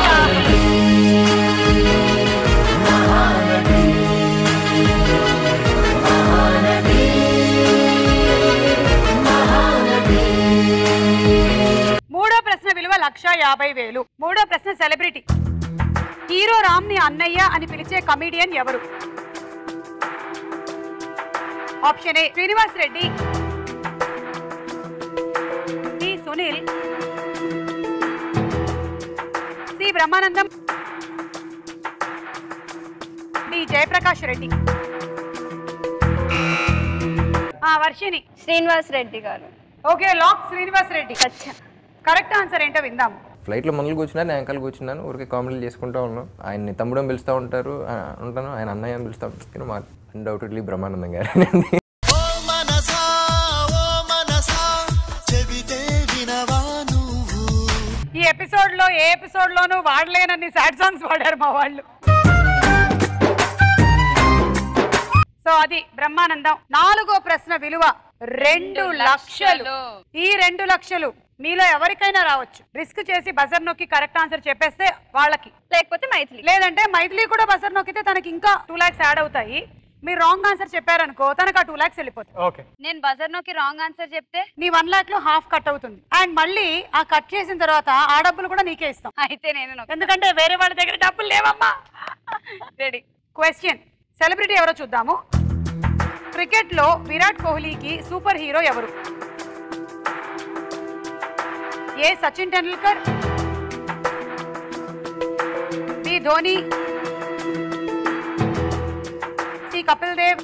మూడో ప్రశ్న విలువ లక్ష యాభై వేలు మూడో ప్రశ్న సెలబ్రిటీ హీరో రామ్ ని అన్నయ్య అని పిలిచే కమీడియన్ ఎవరు option A Srinivas Reddy D Sunil C Brahmanandam D Jayaprakash Reddy ఆ వర్షిని శ్రీనివాస్ రెడ్డి గారు okay lock Srinivas Reddy correct answer ఏంటో విందాం ఫ్లైట్లో ముందుకు కూర్చున్నారు నేను వెనకాల కూర్చున్నాను ఊరికే కామెడీలు చేసుకుంటూ ఉన్నాను ఆయన్ని తమ్ముడు అని పిలుస్తూ ఉంటారు ఆ, ఉంటాను ఆయన అన్నయ్య అని పిలుస్తూ ఉంటాను మా అన్డౌటెడ్లీ బ్రహ్మానందం గారు మనసా ఓ మనసా చెబితే వినవా నువ్వు ఈ ఎపిసోడ్ లో ఏ ఎపిసోడ్ లోనూ వాడలేనన్ని సాడ్ సాంగ్స్ వాడారు మా వాళ్ళు సో అది బ్రహ్మానందం నాలుగో ప్రశ్న విలువ రెండు లక్షలు ఈ రెండు లక్షలు మీలో ఎవరికైనా రావచ్చు రిస్క్ చేసి బజర్ నొక్కి కరెక్ట్ ఆన్సర్ చెప్పేస్తే వాళ్ళకి లేకపోతే మైథిలి లేదంటే మైథిలి కూడా బజర్ నొక్కితే తనకి ఇంకా టూ లాక్స్ యాడ్ అవుతాయి మీరు రాంగ్ ఆన్సర్ చెప్పారనుకో తనకు ఆ టూ లాక్స్ వెళ్ళిపోతాయి ఓకే నేను బజర్ నొక్కి రాంగ్ ఆన్సర్ చెప్తే నీ వన్ లాక్ లో హాఫ్ కట్ అవుతుంది అండ్ మళ్ళీ ఆ కట్ చేసిన తర్వాత ఆ డబ్బులు కూడా నీకే ఇస్తాం అయితే నేను ఎందుకంటే వేరే వాళ్ళ దగ్గర డబ్బులు లేవమ్మా రెడీ క్వశ్చన్ సెలబ్రిటీ ఎవరో చూద్దాము క్రికెట్ లో విరాట్ కోహ్లీకి సూపర్ హీరో ఎవరు A Sachin Tendulkar B Dhoni C Kapil Dev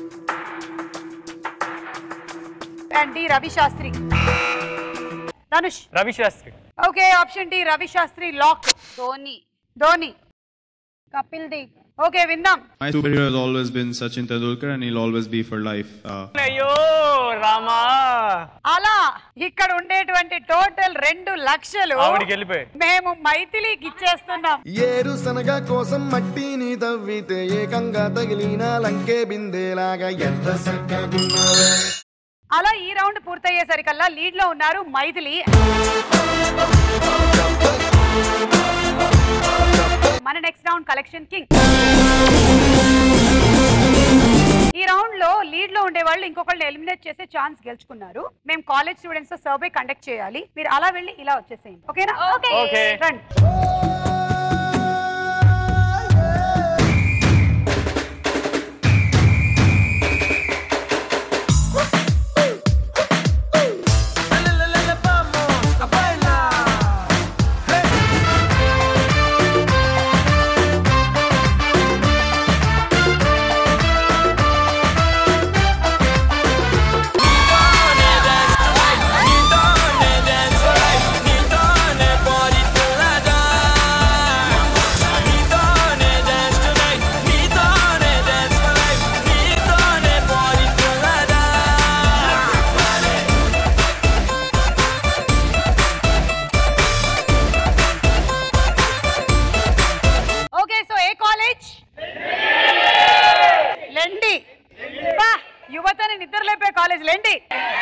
and D Ravi Shastri Dhanush Ravi Shastri okay option D Ravi Shastri lock Dhoni Dhoni Kapil Dev okay విందాం My superhero has always been Sachin Tendulkar and he'll always be for life. Uh, అయ్యో రామా అలా ఇక్కడ ఉండేటువంటి టోటల్ రెండు లక్షలు ఆవిడికి వెళ్ళిపోయాయి మేము మైథిలికి ఇచ్చేస్తున్నాం ఏరుశనగ కోసం మట్టిని తవ్వితే ఏకంగా తగిలిన లంకే బిందేలాగా ఎంత చక్కగున్నావే అలా ఈ రౌండ్ పూర్తయ్యేసరికల్లా లీడ్ లో ఉన్నారు మైథిలి మన నెక్స్ట్ రౌండ్ కలెక్షన్ కింగ్ ఈ రౌండ్ లో లీడ్ లో ఉండే వాళ్ళు ఇంకొకళ్ళు ఎలిమినేట్ చేసే ఛాన్స్ గెలుచుకున్నారు మేము కాలేజ్ స్టూడెంట్స్ తో సర్వే కండక్ట్ చేయాలి మీరు అలా వెళ్ళి ఇలా వచ్చేసేయండి ఓకేనా Okay. రండి ఓకే సో ఏ కాలేజ్ లెండి బా, యువతని నిద్రలేపే కాలేజ్ లెండి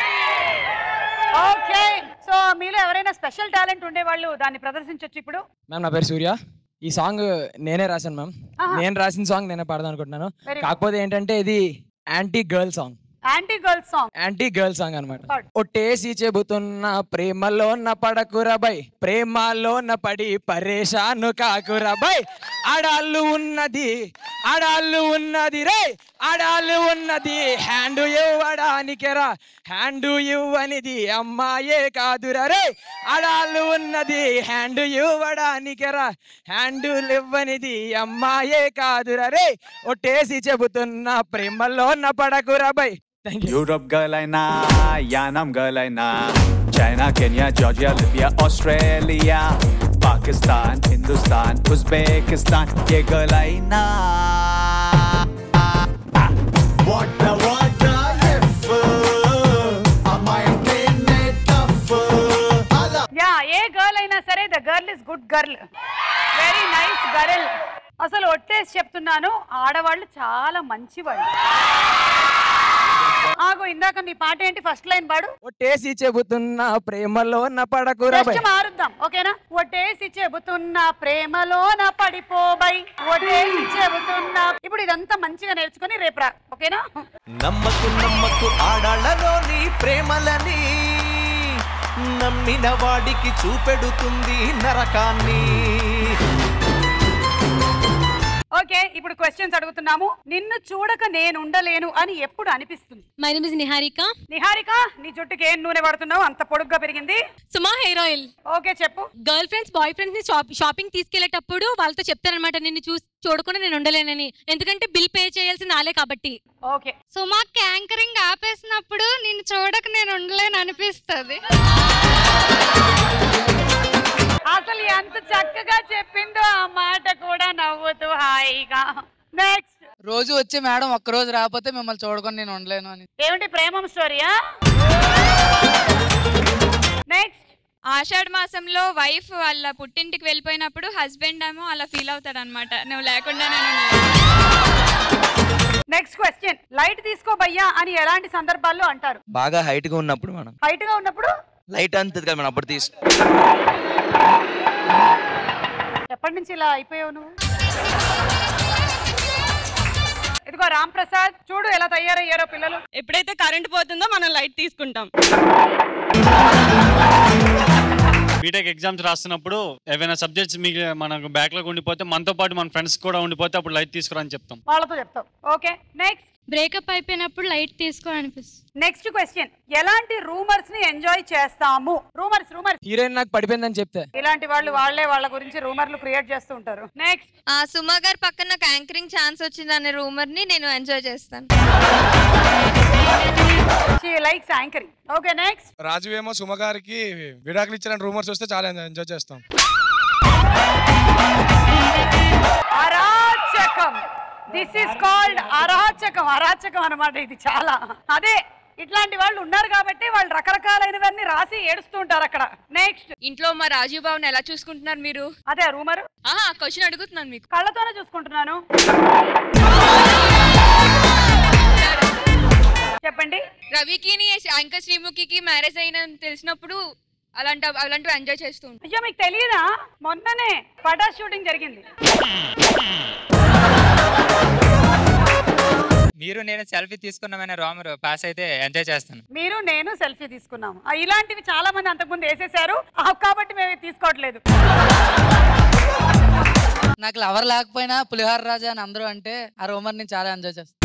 ఓకే సో మీలో ఎవరైనా స్పెషల్ టాలెంట్ ఉండేవాళ్ళు దాన్ని ప్రదర్శించొచ్చు ఇప్పుడు మ్యామ్ నా పేరు సూర్య ఈ సాంగ్ నేనే రాశాను మ్యామ్ ఆహా. నేను రాసిన సాంగ్ నేనే పాడదాం అనుకుంటున్నాను Very good. కాకపోతే ఏంటంటే ఇది anti girl song anti girl song anti girl song అనమాట ఒట్టేసి చెబుతున్న ప్రేమలో న పడకురబై ప్రేమలో న పడి పరేషాను కాకురబై ఆడాళ్ళు ఉన్నది ఆడాళ్ళు ఉన్నది రే ఆడాళ్ళు ఉన్నది హ్యాండ్ ఇవ్వడానికెరా హ్యాండ్ ఇవ్వనిది అమ్మాయే కాదురా రే ఆడాళ్ళు ఉన్నది హ్యాండ్ ఇవ్వడానికెరా హ్యాండ్ ఇవ్వనిది అమ్మాయే కాదురా రే ఒట్టేసి చెబుతున్న ప్రేమలో న పడకురబై యూరోప్ గర్ల్ అయినా యానం గర్ల్ అయినా China Kenya Georgia Libya Australia Pakistan Hindustan Uzbekistan ఏ గర్ల్ అయినా What a what a if అమ్మాయితేనే tough అలా యా ఏ గర్ల్ అయినా సరే the girl is good girl very nice girl అసలు ఒట్టేసి చెప్తున్నాను ఆడవాళ్ళు చాలా మంచివాళ్ళు ఆగు ఇందాక నీ పాట ఏంటి ఫస్ట్ లైన్ పాడు ఒట్టేసి చెబుతున్న ప్రేమలో న పడకురబై జస్ట్ మారుద్దాం ఓకేనా ఒట్టేసి చెబుతున్నా ప్రేమలోన పడిపోబై ఒట్టేసి చెబుతున్నా ఇప్పుడు ఇదంతా మంచిగా నేర్చుకొని రేపు రా ఓకేనా నమ్మకు నమ్మకు ఆడాళ్ళలో నీ ప్రేమలని నమ్మిన వాడికి చూపెడుతుంది నరకాన్ని ఓకే ఇప్పుడు క్వశ్చన్స్ అడుగుతున్నాము నిన్ను చూడక నేను ఉండలేను అని ఎప్పుడు అనిపిస్తుంది my name is Niharika Niharika నీ జుట్టుకి ఏం నూనె పడుతున్నావు అంత పొడుగ్గా పెరిగింది సుమా హెయిర్ ఆయిల్ ఓకే చెప్పు గర్ల్ ఫ్రెండ్స్ బాయ్ ఫ్రెండ్స్ ని షాప్ షాపింగ్ తీసుకెళ్లేటప్పుడు వాళ్ళతో చెప్తారనమాట నిన్ను చూసి చూడకుండా నేను ఉండలేనని ఎందుకంటే బిల్ పే చేయాల్సిన నాలే కాబట్టి ఓకే సో మాకు యాంకరింగ్ ఆపేసినప్పుడు నేను చూడక నేను ఉండలేను అనిపిస్తుంది అసలు ఎంత చక్కగా చెప్పిందో ఆ మాట కూడా నవ్వుతూ హాయిగా నెక్స్ట్ రోజు వచ్చి మేడం ఒక్క రోజు రాకపోతే మిమ్మల్ని చూడకుండా నేను ఉండలేను అని ఏమిటి ప్రేమం స్టోరీయా నెక్స్ట్ ఆషాఢ మాసంలో వైఫ్ వాళ్ళ పుట్టింటికి వెళ్ళిపోయినప్పుడు హస్బెండ్ ఏమో అలా ఫీల్ అవుతాడు అనమాట నువ్వు లేకుండా నేను నెక్స్ట్ క్వశ్చన్ లైట్ తీసుకో భయ్యా అని ఎలాంటి సందర్భాల్లో అంటారు బాగా హైట్ గా ఉన్నప్పుడు మనం హైట్ గా ఉన్నప్పుడు లైట్ అంతది కదా మనం అప్పుడు తీసు ఎప్పటి నుంచి ఇలా అయిపోయావు నువ్వు ఇదిగో రామ్ ప్రసాద్ చూడు ఎలా తయారయ్యారో పిల్లలు ఎప్పుడైతే కరెంట్ పోతుందో మనం లైట్ తీసుకుంటాం బీటెక్ ఎగ్జామ్స్ రాస్తున్నప్పుడు ఏవైనా సబ్జెక్ట్స్ మీకు మనకు బ్యాక్లాగ్ ఉండిపోతే మనతో పాటు మన ఫ్రెండ్స్ కూడా ఉండిపోతే అప్పుడు లైట్ తీసుకురా చెప్తాం వాళ్ళతో చెప్తావు ఓకే నెక్స్ట్ బ్రేకప్ అయిపోయినప్పుడు లైట్ తీసుకో అనిపిస్తుంది నెక్స్ట్ క్వశ్చన్ ఎలాంటి రూమర్స్ ని ఎంజాయ్ చేస్తాము రూమర్స్ రూమర్స్ హీరోయిన్ నాకు పడిపోయిందని చెప్తే ఇలాంటి వాళ్ళు వాళ్ళే వాళ్ళ గురించి రూమర్లు క్రియేట్ చేస్తూ ఉంటారు నెక్స్ట్ ఆ సుమా గారి పక్కన నాకు యాంకరింగ్ ఛాన్స్ వచ్చిందనే రూమర్ ని నేను ఎంజాయ్ చేస్తాను likes anchoring okay next Raju ఏమో సుమ గారికి విడాకులు ఇచ్చిన రూమర్స్ వస్తే చాలా ఎంజాయ్ చేస్తాం అరాచకం దిస్ ఇస్ కాల్డ్ అరాచకం అరాచకం అన్నమాట ఇది చాలా అదే ఇట్లాంటి వాళ్ళు ఉన్నారు కాబట్టి వాళ్ళు రకరకాలైనవన్నీ రాసి ఏడుస్తూ ఉంటారు అక్కడ నెక్స్ట్ ఇంట్లో మా రాజీవ్ బాబుని ఎలా చూసుకుంటున్నారు మీరు అదే రూమర్ ఆహా క్వశ్చన్ అడుగుతున్నాను మీకు కళ్ళతోనే చూసుకుంటున్నాను చెప్పండి రవికి యాంకర్ శ్రీముఖికి మ్యారేజ్ అయిన తెలిసినప్పుడు అలాంటి అలాంటివి ఎంజాయ్ చేస్తూ ఉంటాను అయ్యో మీకు తెలియదా మొన్ననే పటా షూటింగ్ జరిగింది మీరు నేను సెల్ఫీ తీసుకున్నామని రామరు పాస్ అయితే ఎంజాయ్ చేస్తాను మీరు నేను సెల్ఫీ తీసుకున్నాము ఆ, ఇలాంటివి చాలా మంది అంతకుముందు వేసేసారు ఆ, కాబట్టి మేము ఇవి తీసుకోవట్లేదు నాకు లవర్ లేకపోయినా పులిహార రాజా అని అందరూ అంటే ఆ రూమర్ ని చాలా ఎంజాయ్ చేస్తాను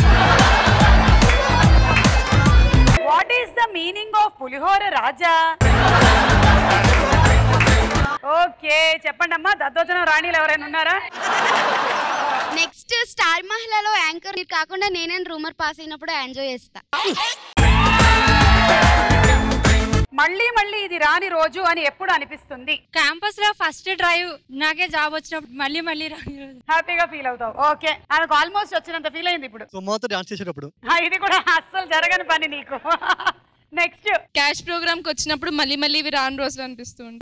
what is the meaning of pulihora raja okay చెప్పండి అమ్మా దద్దోజనం రాణిలు ఎవరైనా ఉన్నారా నెక్స్ట్ స్టార్ మహిళలో యాంకర్ మీరు కాకుండా నేనే రూమర్ పాస్ అయినప్పుడు ఎంజాయ్ చేస్తా మళ్ళీ మళ్ళీ ఇది రాని రోజు అని ఎప్పుడు అనిపిస్తుంది క్యాంపస్ లో ఫస్ట్ డ్రైవ్ నాకే జాబ్ వచ్చినప్పుడు మళ్ళీ మళ్ళీ రాని రోజు. హ్యాపీగా ఫీల్ అవుతావు ఓకే ఆమెకు ఆల్మోస్ట్ వచ్చినంత ఫీల్ అయింది ఇప్పుడు సుమోతో డాన్స్ చేసేటప్పుడు ఆ, ఇది కూడా అస్సలు జరగని పని నీకు నెక్స్ట్ క్యాష్ ప్రోగ్రామ్ కి వచ్చినప్పుడు మళ్ళీ మళ్ళీ ఇవి రాని రోజులు అనిపిస్తుంది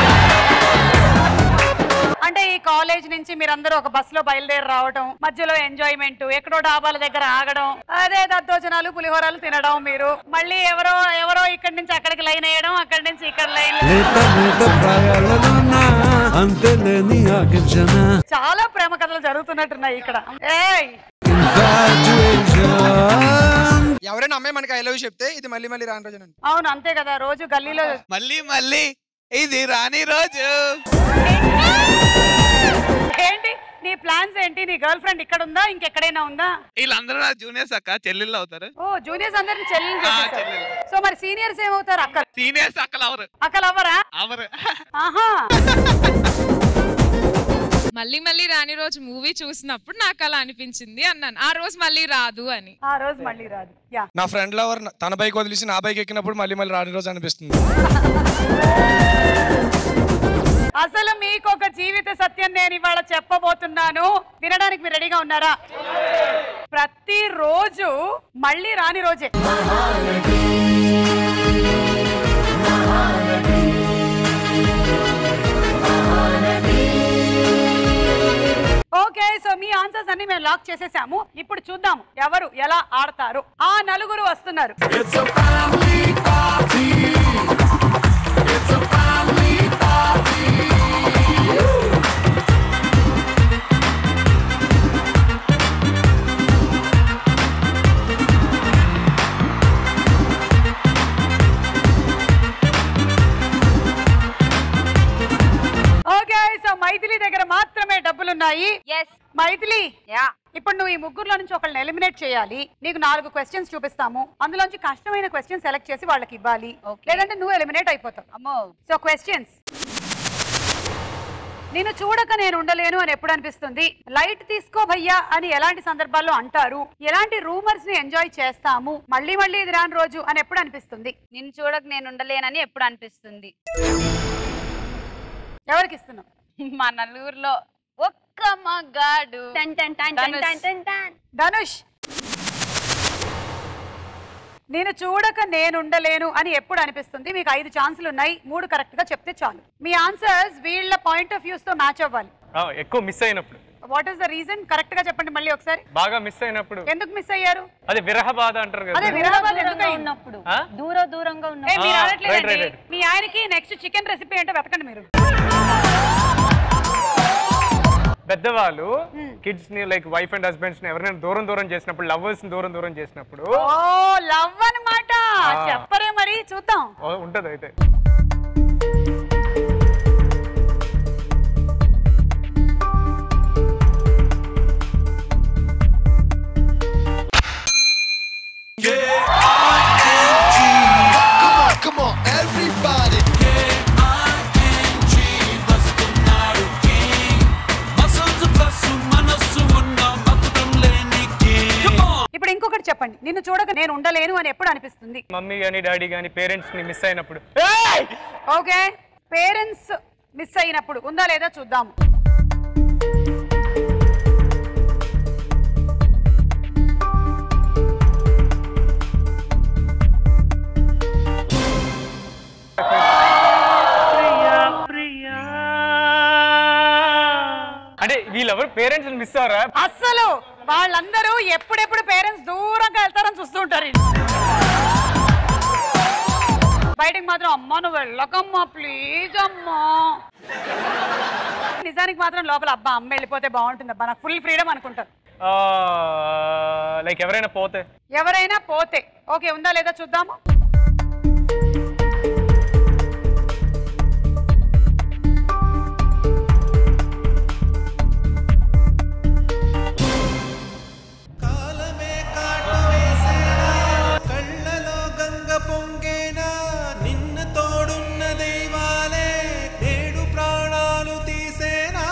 అంటే ఈ కాలేజ్ నుంచి మీరందరూ ఒక బస్ లో బయలుదేరి రావడం మధ్యలో ఎంజాయ్మెంట్ ఎక్కడో డాబాల దగ్గర ఆగడం అదే దద్దోజనాలు పులిహోరాలు తినడం మీరు మళ్ళీ ఎవరో ఎవరో ఇక్కడి నుంచి అక్కడికి లైన్ వేయడం అక్కడి నుంచి ఇక్కడ లైన్ లేత లేత ప్రాయాలలోన అంతేలేని ఆకర్షణ చాలా ప్రేమ కథలు జరుగుతున్నట్టున్నాయి ఇక్కడ ఏయ్ ఎవరైనా అమ్మాయి మనకి ఐ లవ్ చెప్తే ఇది మళ్ళీ మళ్ళీ రాని రోజు అని అవును అంతే కదా రోజు గల్లీలో మళ్ళీ మళ్ళీ ఇది రాని రోజు ఏంటి నీ ప్లాన్స్ ఏంటి నీ గర్ల్ ఫ్రెండ్ ఇక్కడ ఉందా ఇంకెక్కడైనా ఉందా వీళ్ళందరూ నా జూనియర్స్ అక్క చెల్లెళ్ళు అవుతారు ఓ జూనియర్స్ అందరిని చెల్లెలు సో మరి సీనియర్స్ ఏమవుతారు అక్కలు సీనియర్స్ అక్కలు అవరు అక్కలు అవ్వరా అవరు ఆహా మళ్ళీ మళ్ళీ రాని రోజు మూవీ చూసినప్పుడు నాకు అలా అనిపించింది అన్నాను ఆ రోజు మళ్ళీ రాదు అని ఆ రోజు మళ్ళీ రాదు యా నా ఫ్రెండ్ లవర్ తన బైక్ వదిలేసి నా బైక్ ఎక్కినప్పుడు మళ్ళీ మళ్ళీ రాని రోజు అనిపిస్తుంది అసలు మీకు ఒక జీవిత సత్యం నేను ఇవాళ చెప్పబోతున్నాను వినడానికి మీరు రెడీగా ఉన్నారా ప్రతి రోజు మళ్ళీ రాని రోజే ఓకే సో మీ ఆన్సర్స్ అన్ని మేము లాక్ చేసేసాము ఇప్పుడు చూద్దాము ఎవరు ఎలా ఆడతారు ఆ నలుగురు వస్తున్నారు ఓకే సో మైథిలి దగ్గర మాత్రమే డబ్బులు గ్రూపులు ఉన్నాయి మైథిలి ఇప్పుడు నువ్వు ఈ ముగ్గురులో నుంచి ఒకళ్ళని ఎలిమినేట్ చేయాలి నీకు నాలుగు క్వశ్చన్స్ చూపిస్తాము అందులోంచి కష్టమైన క్వశ్చన్ సెలెక్ట్ చేసి వాళ్ళకి ఇవ్వాలి లేదంటే నువ్వు ఎలిమినేట్ అయిపోతావు అమ్మో సో క్వశ్చన్స్ నేను చూడక నేను ఉండలేను అని ఎప్పుడు అనిపిస్తుంది లైట్ తీసుకో భయ్యా అని ఎలాంటి సందర్భాల్లో అంటారు ఎలాంటి రూమర్స్ ని ఎంజాయ్ చేస్తాము మళ్ళీ మళ్ళీ ఇది రాని రోజు అని ఎప్పుడు అనిపిస్తుంది నిన్ను చూడక నేను ఉండలేనని ఎప్పుడు అనిపిస్తుంది ఎవరికి ఇస్తున్నావు మా నలుగురిలో ఒక్క మగాడు ధనుష్. ధనుష్ నేను చూడక నేను ఉండలేను అని ఎప్పుడు అనిపిస్తుంది మీకు ఐదు ఛాన్సులు ఉన్నాయి మూడు కరెక్ట్ గా చెప్తే చాలు మీ ఆన్సర్స్ వీళ్ళ పాయింట్ ఆఫ్ వ్యూస్ తో మ్యాచ్ అవ్వాలి ఆ, ఎక్కువ మిస్ అయినప్పుడు what is the reason correct గా చెప్పండి మళ్ళీ ఒకసారి బాగా మిస్ అయినప్పుడు ఎందుకు మిస్ అయ్యారు అదే విరహ బాధ అంటారు అదే కదా విరాబాద్ ఎందుకు ఉన్నప్పుడు ఆ? దూర దూరంగా ఉన్న ఏ, మీరు ఆ, అనట్లేదండి. right, right, right. మీ ఆయనకి నెక్స్ట్ చికెన్ రెసిపీ ఏంటో వెతకండి మీరు పెద్దవాళ్ళు కిడ్స్ ని లైక్ వైఫ్ అండ్ హస్బెండ్స్ ని ఎవరైనా దూరం దూరం చేసినప్పుడు లవర్స్ ని దూరం దూరం చేసినప్పుడు ఓ లవ్ అన్నమాట ఆ. చెప్పరే మరి చూద్దాం ఓ, ఉంటది అయితే Come on, come on, everybody. ఇప్పుడు ఇంకొకటి చెప్పండి నిన్ను చూడక నేను ఉండలేను అని ఎప్పుడు అనిపిస్తుంది మమ్మీ గానీ డాడీ గానీ పేరెంట్స్ ని మిస్ అయినప్పుడు ఓకే పేరెంట్స్ మిస్ అయినప్పుడు ఉందా లేదా చూద్దాము అంటే వీళ్ళెవరు పేరెంట్స్ మిస్ అవరా అస్సలు వాళ్ళందరూ ఎప్పుడెప్పుడు పేరెంట్స్ దూరంగా వెళ్తారని చూస్తూ ఉంటారు వీళ్ళు. బయటికి మాత్రం అమ్మా నువ్వు వెళ్ళకమ్మా ప్లీజ్ అమ్మా నిజానికి మాత్రం లోపల అబ్బా అమ్మ వెళ్ళిపోతే బాగుంటుంది అబ్బా నాకు ఫుల్ ఫ్రీడమ్ అనుకుంటారు లైక్ ఎవరైనా పోతే ఎవరైనా పోతే ఓకే ఉందా లేదా చూద్దాము కళ్ళలో గంగ పొంగేనా నిన్న తోడున్న దైవాలే నేడు ప్రాణాలు తీసేనా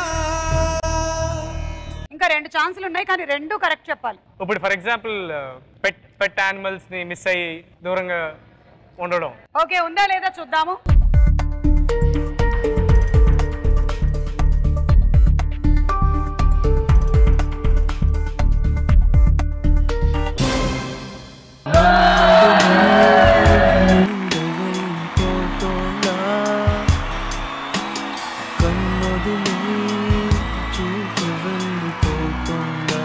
ఇంకా రెండు ఛాన్సులు ఉన్నాయి కానీ రెండు కరెక్ట్ చెప్పాలి ఇప్పుడు for example pet pet animals ని మిస్ అయ్యి దూరంగా ఉండడం ఓకే ఉందా లేదా చూద్దాము కన్నొదిలి చూపు వెళ్ళిపోతుందా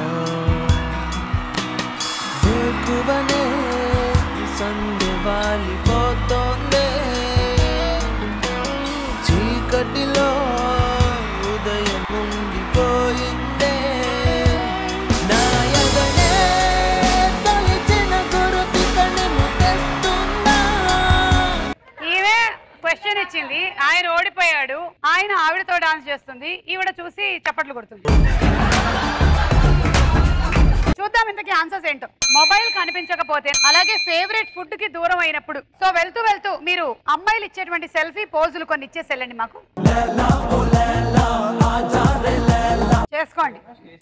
వేకువనే సందె వాలిపోతోందే చీకటిలో ఉదయం ఉండిపోయిందే నా ఎదనే తొలిచిన గురుతి కణము తెస్తుందా ఈమె క్వశ్చన్ ఇచ్చింది ఆయన ఓడిపోయాడు ఆయన ఆవిడతో డాన్స్ చేస్తుంది ఈవిడ చూసి చప్పట్లు కొడుతుంది చూద్దాం ఇంతకీ ఆన్సర్స్ ఏంటో మొబైల్ కనిపించకపోతే అలాగే ఫేవరెట్ ఫుడ్ కి దూరం అయినప్పుడు సో వెళ్తూ వెళ్తూ మీరు అమ్మాయిలు ఇచ్చేటువంటి సెల్ఫీ పోజులు కొన్ని ఇచ్చేసి వెళ్ళండి మాకు చేసుకోండి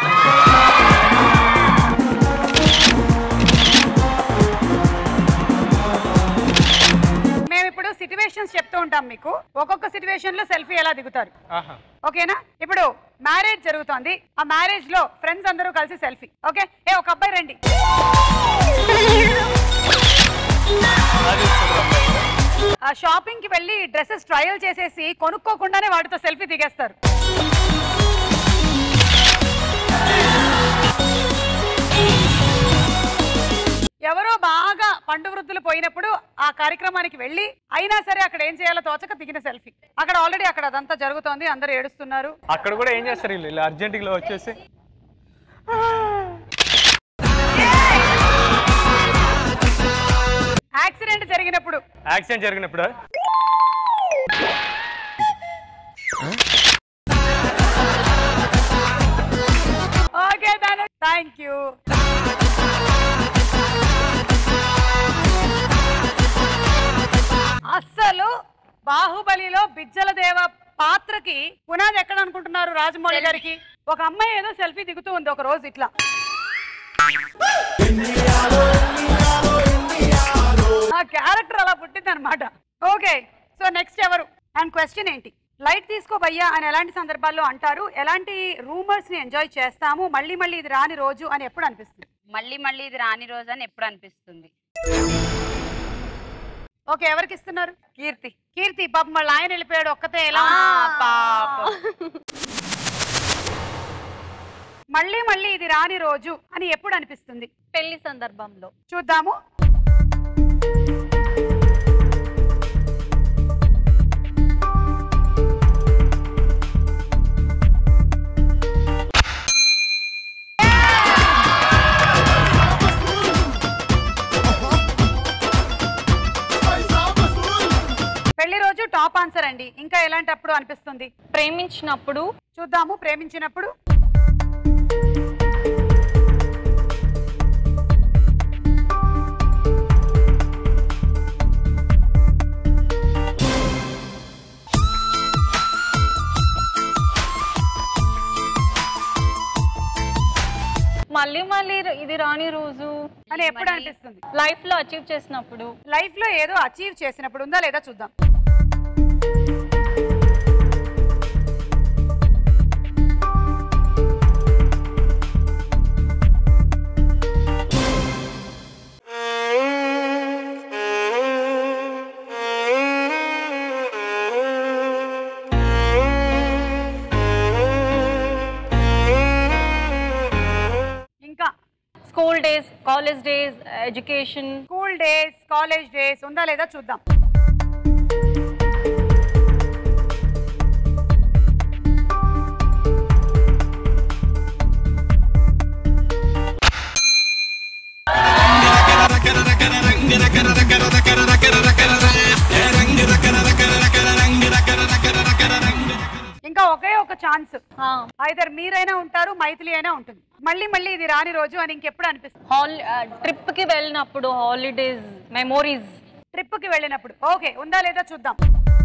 మేము ఇప్పుడు సిచ్యువేషన్స్ చెప్తూ ఉంటాం మీకు ఒక్కొక్క సిచ్యువేషన్ లో సెల్ఫీ ఎలా దిగుతారు ఆహా ఓకేనా ఇప్పుడు మ్యారేజ్ జరుగుతోంది ఆ మ్యారేజ్ లో ఫ్రెండ్స్ అందరూ కలిసి సెల్ఫీ ఓకే ఏ ఒక అబ్బాయి రండి ఆ షాపింగ్ కి వెళ్ళి డ్రెస్సెస్ ట్రయల్ చేసేసి కొనుక్కోకుండానే వాటితో సెల్ఫీ దిగేస్తారు ఎవరో బాగా పండు వృద్ధులు పోయినప్పుడు ఆ కార్యక్రమానికి వెళ్ళి అయినా సరే అక్కడ ఏం చేయాలో తోచక దిగిన సెల్ఫీ అక్కడ ఆల్రెడీ అక్కడ అదంతా జరుగుతోంది అందరూ ఏడుస్తున్నారు అక్కడ కూడా ఏం చేస్తారు వీళ్ళు ఇలా అర్జెంటుగా వచ్చేసి యాక్సిడెంట్ జరిగినప్పుడు యాక్సిడెంట్ జరిగినప్పుడు థ్యాంక్ యూ అస్సలు బాహుబలిలో బిజ్జల దేవ పాత్రకి పునాది ఎక్కడ అనుకుంటున్నారు రాజమౌళి గారికి ఒక అమ్మాయి ఏదో సెల్ఫీ దిగుతూ ఉంది ఒక రోజు ఇట్లా ఆ క్యారెక్టర్ అలా పుట్టింది అనమాట ఓకే సో నెక్స్ట్ ఎవరు అండ్ క్వశ్చన్ ఏంటి లైట్ తీసుకోబయ్యా అని ఎలాంటి సందర్భాల్లో అంటారు ఎలాంటి రూమర్స్ ని ఎంజాయ్ చేస్తాము మళ్ళీ మళ్ళీ ఇది రాని రోజు అని ఎప్పుడు అనిపిస్తుంది మళ్ళీ మళ్ళీ ఇది రాని రోజు అని ఎప్పుడు అనిపిస్తుంది ఓకే ఎవరికి ఇస్తున్నారు కీర్తి కీర్తి పాపం మళ్ళీ ఆయన వెళ్ళిపోయాడు ఒక్కతే ఎలా పాపం. మళ్ళీ మళ్ళీ ఇది రాని రోజు అని ఎప్పుడు అనిపిస్తుంది పెళ్లి సందర్భంలో చూద్దాము పెళ్లి రోజు టాప్ ఆన్సర్ అండి ఇంకా ఎలాంటప్పుడు అనిపిస్తుంది ప్రేమించినప్పుడు చూద్దాము ప్రేమించినప్పుడు మళ్ళీ మళ్ళీ ఇది రాని రోజు అని ఎప్పుడు అనిపిస్తుంది లైఫ్ లో అచీవ్ చేసినప్పుడు లైఫ్ లో ఏదో అచీవ్ చేసినప్పుడు ఉందా లేదా చూద్దాం ఇంకా school days college days education school days college days ఉందా లేదా చూద్దాం ఇంకా ఒకే ఒక ఛాన్స్ ఐదర్ మీరైనా ఉంటారు మైథిలి అయినా ఉంటుంది మళ్ళీ మళ్ళీ ఇది రాని రోజు అని ఇంకెప్పుడు అనిపిస్తుంది హాల్ ట్రిప్ కి వెళ్ళినప్పుడు హాలిడేస్ మెమోరీస్ ట్రిప్ కి వెళ్ళినప్పుడు ఓకే ఉందా లేదా చూద్దాం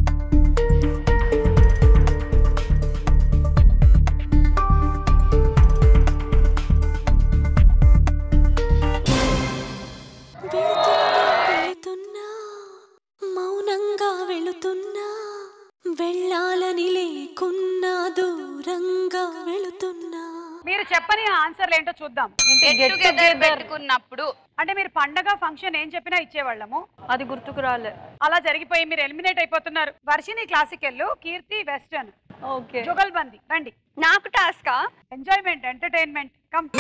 వెళుతున్నా మౌనంగా వెళుతున్నా వెళ్ళాలని లేకున్నా దూరంగా వెళుతున్నా మీరు చెప్పని ఆన్సర్లు ఏంటో చూద్దాం Get together పెట్టుకున్నప్పుడు అంటే మీరు పండగ ఫంక్షన్ ఏం చెప్పినా ఇచ్చేవాళ్ళము అది గుర్తుకు రాలే అలా జరిగిపోయి మీరు ఎలిమినేట్ అయిపోతున్నారు Varshini classical Keerthi western okay jugalbandi రండి నాకు టాస్కా ఎంజాయ్మెంట్ ఎంటర్టైన్మెంట్ కమ్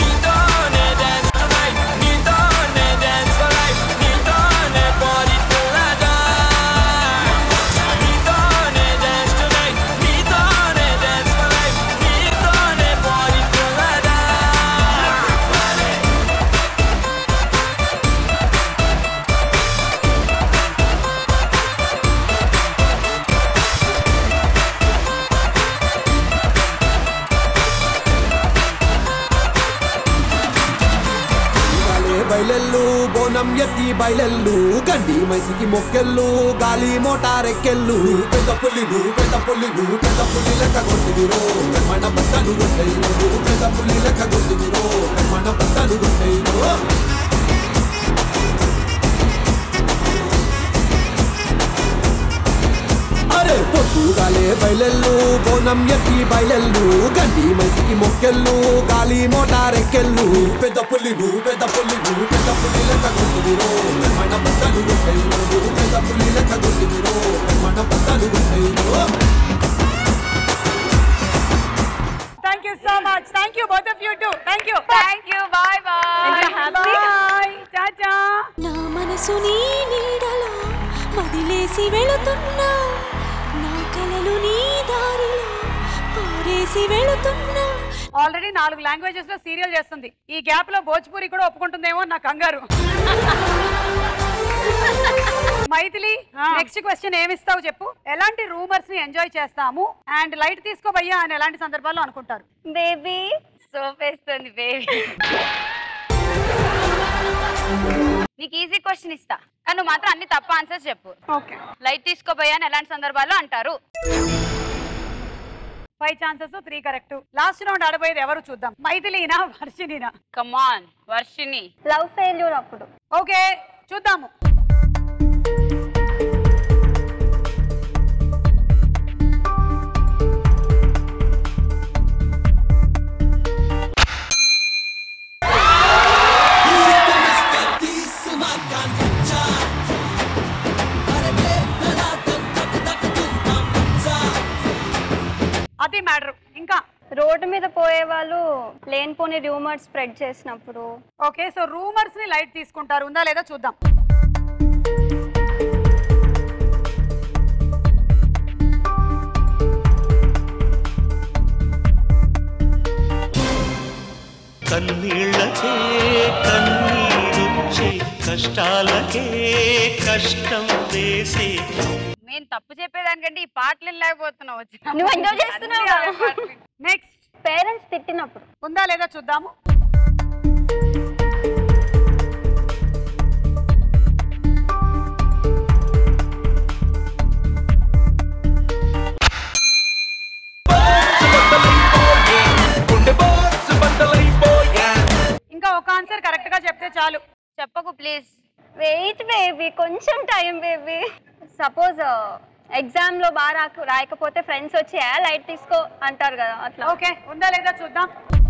గాలే బయలెల్లు బోనం ఎత్తి బయలెల్లు గండి మైసికి మొక్కెళ్ళు గాలి మోటారెక్కెళ్ళు పెద్ద పులిలు పెద్ద పులిలు పెద్ద పులి లెక్క కొట్టిదిరో మన బద్దలు కొట్టేయరు పెద్ద పులి లెక్క కొట్టిదిరో మన బద్దలు కొట్టేయరు అరే పొద్దుగాలే బయలెల్లు బోనం ఎత్తి బయలెల్లు గండి మైసికి మొక్కెళ్ళు గాలి మోటారెక్కెళ్ళు పెద్ద పులిలు పెద్ద పులిలు పెద్ద పులి లెక్క కొట్టిదిరో మన బద్దలు కొట్టేయరు పెద్ద పులి లెక్క కొట్టిదిరో మన బద్దలు కొట్టేయరు thank you so much thank you both of you too thank you thank you bye bye bye చాచా నా మనసు నీ నీడలో వదిలేసి వెళుతున్నా నా కలలు నీ దారిలో పారేసి వెళుతున్నా ఆల్రెడీ నాలుగు లాంగ్వేజెస్ లో సీరియల్ చేస్తుంది ఈ గ్యాప్ లో భోజ్పూరి కూడా ఒప్పుకుంటుందేమో నా కంగారు మైథిలి నెక్స్ట్ క్వశ్చన్ ఏమిస్తావు చెప్పు ఎలాంటి రూమర్స్ ని ఎంజాయ్ చేస్తాము అండ్ లైట్ తీసుకోబయ్యా అని ఎలాంటి సందర్భాల్లో అనుకుంటారు బేబీ సోపేస్తుంది బేబీ నీకు ఈజీ క్వశ్చన్ ఇస్తా కానీ నువ్వు మాత్రం అన్ని తప్ప ఆన్సర్స్ చెప్పు ఓకే లైట్ తీసుకోబోయాను ఎలాంటి సందర్భాల్లో అంటారు five chances three correct last round ఆడబోయేది ఎవరు చూద్దాం మైథిలీనా వర్షినినా కమాన్ వర్షిని లవ్ ఫెయిల్యూర్ అప్పుడు ఓకే చూద్దాము అది మ్యాటర్ ఇంకా రోడ్డు మీద పోయే వాళ్ళు లేనిపోని రూమర్స్ స్ప్రెడ్ చేసినప్పుడు ఓకే సో రూమర్స్ ని లైట్ తీసుకుంటారు ఉందా లేదా చూద్దాం కన్నీళ్ళకే కన్నీరుచ్చే కష్టాలకే కష్టం వేసే నేను తప్పు చెప్పేదానికంటే ఈ పాటలు లేకపోతున్నావు వచ్చి నువ్వు ఎంజాయ్ చేస్తున్నావు నెక్స్ట్ పేరెంట్స్ తిట్టినప్పుడు ఉందా లేదా చూద్దాము ఇంకా ఒక ఆన్సర్ కరెక్ట్ గా చెప్తే చాలు చెప్పకు ప్లీజ్ వెయిట్ బేబీ కొంచెం టైం బేబీ సపోజ్ ఎగ్జామ్ లో బాగా రాక రాయకపోతే ఫ్రెండ్స్ వచ్చి "ఆ, లైట్ తీసుకో అంటారు కదా అట్లా ఓకే ఉందా లేదా చూద్దాం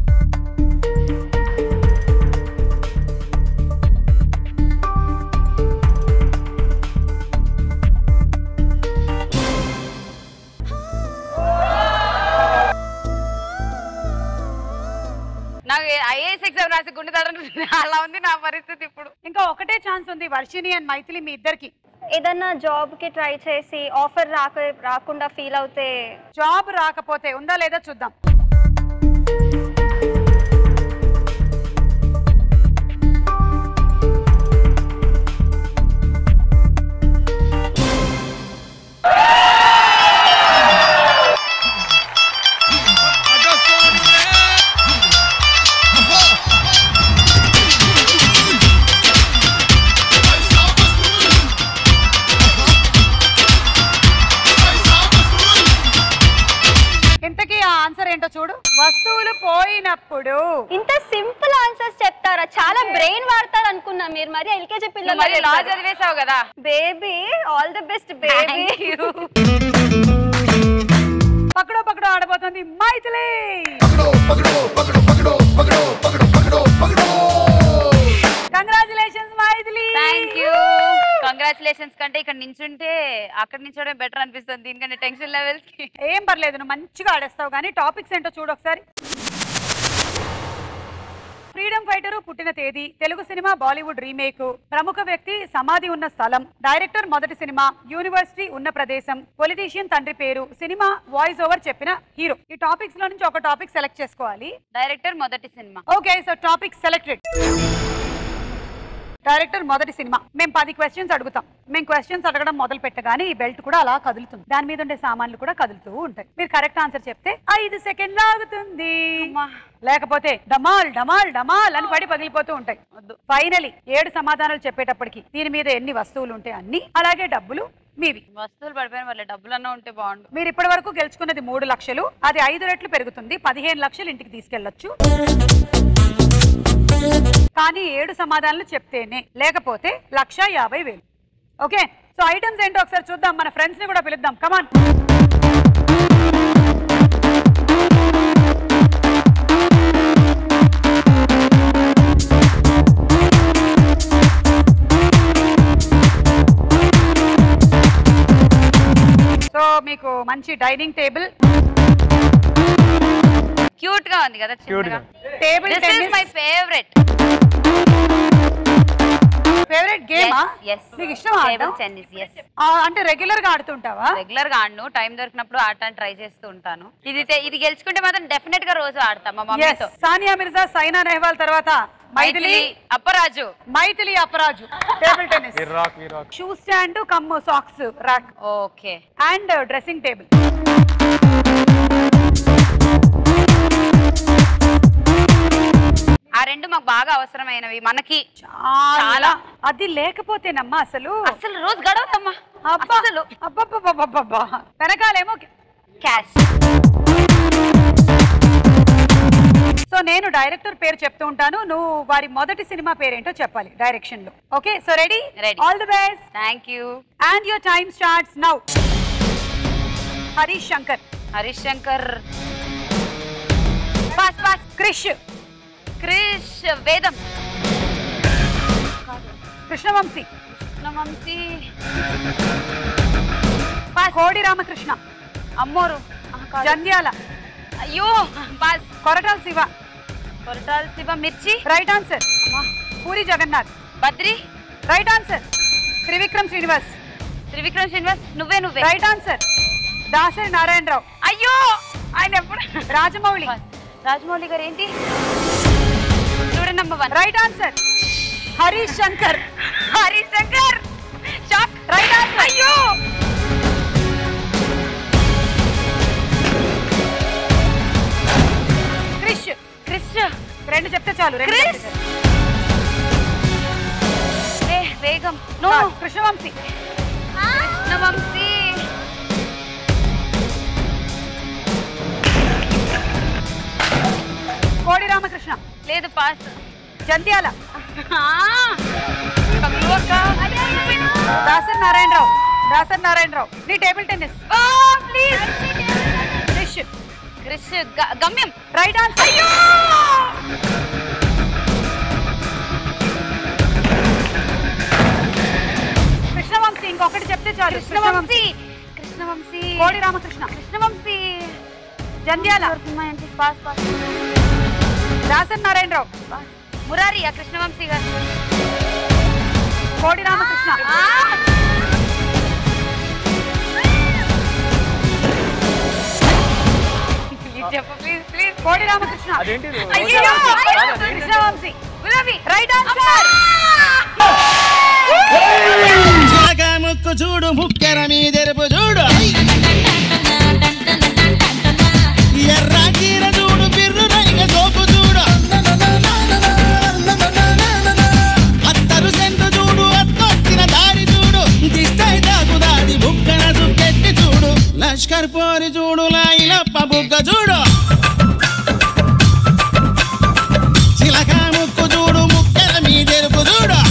నాకు ఐఏఎస్ ఎగ్జామ్ రాసి గుండె తడను అలా ఉంది నా పరిస్థితి ఇప్పుడు ఇంకా ఒకటే ఛాన్స్ ఉంది వర్షిని అండ్ మైథిలి మీ ఇద్దరికి ఏదన్నా జాబ్ కి ట్రై చేసి ఆఫర్ రాక రాకుండా ఫీల్ అవుతే జాబ్ రాకపోతే ఉందా లేదా చూద్దాం ఇంతకీ ఆ ఆన్సర్ ఏంటో చూడు వస్తువులు పోయినప్పుడు ఇంత సింపుల్ ఆన్సర్స్ చెప్తారా చాలా బ్రెయిన్ వాడతారు అనుకున్నా మీరు మరి ఎల్కేజీ నువ్వు మరి law చదివేశావు కదా. Baby all the best baby పక్కడో పక్కడో ఆడబోతుంది Maithili congratulations Maithili thank you congratulations కంటే ఇక్కడ నించుంటే అక్కడ నించోవడం బెటర్ అనిపిస్తుంది దీనికంటే టెన్షన్ లెవెల్స్ కి ఏం పర్లేదు నువ్వు మంచిగా ఆడేస్తావు కానీ టాపిక్స్ ఏంటో చూడు ఒకసారి ఫ్రీడమ్ ఫైటర్ పుట్టిన తేదీ తెలుగు సినిమా బాలీవుడ్ రీమేక్ ప్రముఖ వ్యక్తి సమాధి ఉన్న స్థలం డైరెక్టర్ మొదటి సినిమా యూనివర్సిటీ ఉన్న ప్రదేశం పొలిటీషియన్ తండ్రి పేరు సినిమా వాయిస్ ఓవర్ చెప్పిన హీరో ఈ టాపిక్స్ లో నుంచి ఒక టాపిక్ సెలెక్ట్ చేసుకోవాలి డైరెక్టర్ మొదటి సినిమా okay so topic selected director మొదటి సినిమా మేము పది క్వశ్చన్స్ అడుగుతాం మేము క్వశ్చన్స్ అడగడం మొదలు పెట్టగానే ఈ బెల్ట్ కూడా అలా కదులుతుంది దాని మీద ఉండే సామాన్లు కూడా కదులుతూ ఉంటాయి మీరు కరెక్ట్ ఆన్సర్ చెప్తే ఐదు సెకండ్లు ఆగుతుంది లేకపోతే డమాల్ డమాల్ డమాల్ అని పడి పగిలిపోతూ ఉంటాయి ఫైనలీ ఏడు సమాధానాలు చెప్పేటప్పటికి దీని మీద ఎన్ని వస్తువులు ఉంటాయి అన్ని అలాగే డబ్బులు మీవి వస్తువులు పడిపోయిన వాళ్ళ డబ్బులన్నా ఉంటే బాగుండు మీరు ఇప్పటి వరకు గెలుచుకున్నది మూడు లక్షలు అది ఐదు రెట్లు పెరుగుతుంది పదిహేను లక్షలు ఇంటికి తీసుకెళ్లొచ్చు కానీ ఏడు సమాధానాలు చెప్తేనే లేకపోతే లక్ష యాభై వేలు ఓకే సో ఐటమ్స్ ఏంటో ఒకసారి చూద్దాం మన ఫ్రెండ్స్ ని కూడా పిలుద్దాం కమాన్ సో మీకు మంచి డైనింగ్ టేబుల్ క్యూట్ గా ఉంది కదా Cute గా. Table this is tennis. My favourite favourite గేమా yes నీకు ఇష్టమా టేబుల్ ఆడడం? టెన్నిస్ ఎస్ ఆ, అంటే రెగ్యులర్ గా ఆడుతుంటావా రెగ్యులర్ గా ఆడను టైం దొరికినప్పుడు ఆడటానికి ట్రై చేస్తూ ఉంటాను ఇది తె- ఇది గెలుచుకుంటే మాత్రం డెఫినెట్ గా రోజు ఆడతాం మా Yes, మమ్మీతో సానియా మిర్జా సైనా నెహ్వాల్ తర్వాత మైథిలి మైథిలి అప్పరాజు మైథిలి అపరాజు టేబుల్ టెన్నిస్ విరాక్ విరాక్ shoe stand cum socks rack okay and dressing table బాగా అవసరమైనవి మనకి చాలా అది లేకపోతేనమ్మా అసలు అసలు రోజు గడవదమ్మా అసలు అబ్బబ్బబ్బబ్బబ్బా వెనకాలేమో క్యాష్ సో నేను డైరెక్టర్ పేరు చెప్తూ ఉంటాను నువ్వు వారి మొదటి సినిమా పేరేంటో చెప్పాలి డైరెక్షన్ లో okay so ready Ready. All the best thank you and your time starts now Harish Shankar Harish Shankar pass pass Krish Krish Vedam Krishna Vamsi Krishna Vamsi Kodi Ramakrishna Ammoru Jandhyala అయ్యో boss Koratala Siva Koratala Siva Mirchi right answer Puri Jagannadh Badri right answer Trivikram Srinivas Trivikram Srinivas Nuvve Nuvve right answer Dasari Narayana Rao అయ్యో ఆయన ఎప్పుడు రాజమౌళి రాజమౌళి గారు ఏంటి student number one right answer Harish Shankar Harish Shankar shock right answer అయ్యో క్రిష్ క్రిష్ రెండు చెప్తే చాలు రెండు క్రిష్. చెప్తే చాలు. ఏ వేగం నో ఆ, కృష్ణవంశీ కృష్ణవంశీ కోడి రామకృష్ణ లేదు పాస్ జంధ్యాల దాసరి నారాయణరావు దాసరి నారాయణరావు నీ table tennis please Krish Krish గ- గమ్యం రైట్ ఆన్సర్ అయ్యో కృష్ణవంశీ ఇంకొకటి చెప్తే చాలు కృష్ణవంశీ కృష్ణవంశీ కోడి రామకృష్ణ కృష్ణవంశీ జంధ్యాల పాస్ పాస్ దాసరి నారాయణరావు మురారి ఆ కృష్ణవంశీ గారు కోడి రామకృష్ణ ప్లీజ్ చెప్పు ప్లీజ్ ప్లీజ్ కోడి రామకృష్ణ అదేంటిది? అయ్యో కృష్ణవంశీ గులాబీ రైట్ ఆన్సర్ చిలక ముక్కు చూడు ముక్కెర మీదెరుపు చూడు ఎర్ర చీర చూడు బిర్రు రైగ సోపు చూడు అత్తరు సెంటు చూడు అత్తొచ్చిన దారి చూడు దిష్టై దాకు దాడి బుక్కన సుక్కెట్టి చూడు లష్కర్ పోరి చూడు లాయిలప్ప బుగ్గ చూడు చిలక ముక్కు చూడు ముక్కెర మీదెరుపు చూడు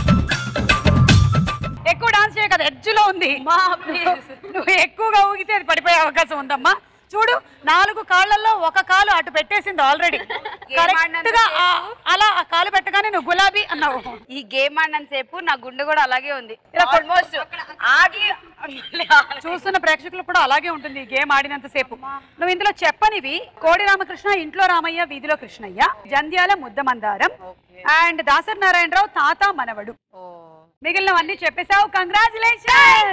ఎక్కువ డాన్స్ చేయ కదా ఎడ్జ్ లో ఉంది నువ్వు ఎక్కువగా ఊగితే అది పడిపోయే అవకాశం ఉందమ్మా చూడు నాలుగు కాళ్ళల్లో ఒక కాలు అటు పెట్టేసింది ఆల్రెడీ కరెక్ట్ గా ఆ- అలా ఆ కాలు పెట్టగానే నువ్వు గులాబీ అన్నావు ఈ గేమ్ ఆడినంత సేపు నా గుండె కూడా అలాగే ఉంది ఆల్మోస్ట్ ఆగి చూస్తున్న ప్రేక్షకులు కూడా అలాగే ఉంటుంది ఈ గేమ్ ఆడినంత సేపు నువ్వు ఇందులో చెప్పనివి కోడి రామకృష్ణ ఇంట్లో రామయ్య వీధిలో కృష్ణయ్య జంధ్యాల ముద్ద మందారం అండ్ దాసరి నారాయణరావు తాత మనవడు మిగిలినవన్నీ చెప్పేశావు కంగ్రాచులేషన్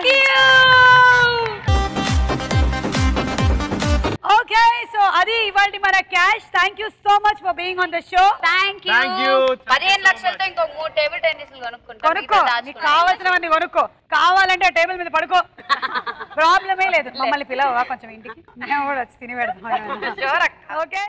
ఓకే సో అది ఇవాళ మన cash thank you so much for being on the show thank Thank you. You పదిహేను లక్షలతో ఇంకో మూడు టేబుల్ టెన్నిస్ కొనుక్కుంటా కొనుక్కో నీకు కావాల్సినవన్నీ కొనుక్కో కావాలంటే ఆ టేబుల్ మీద పడుకో ప్రాబ్లమే లేదు మమ్మల్ని పిలవవా కొంచెం ఇంటికి మేము కూడా వచ్చి తిని పెడతాం ఓకే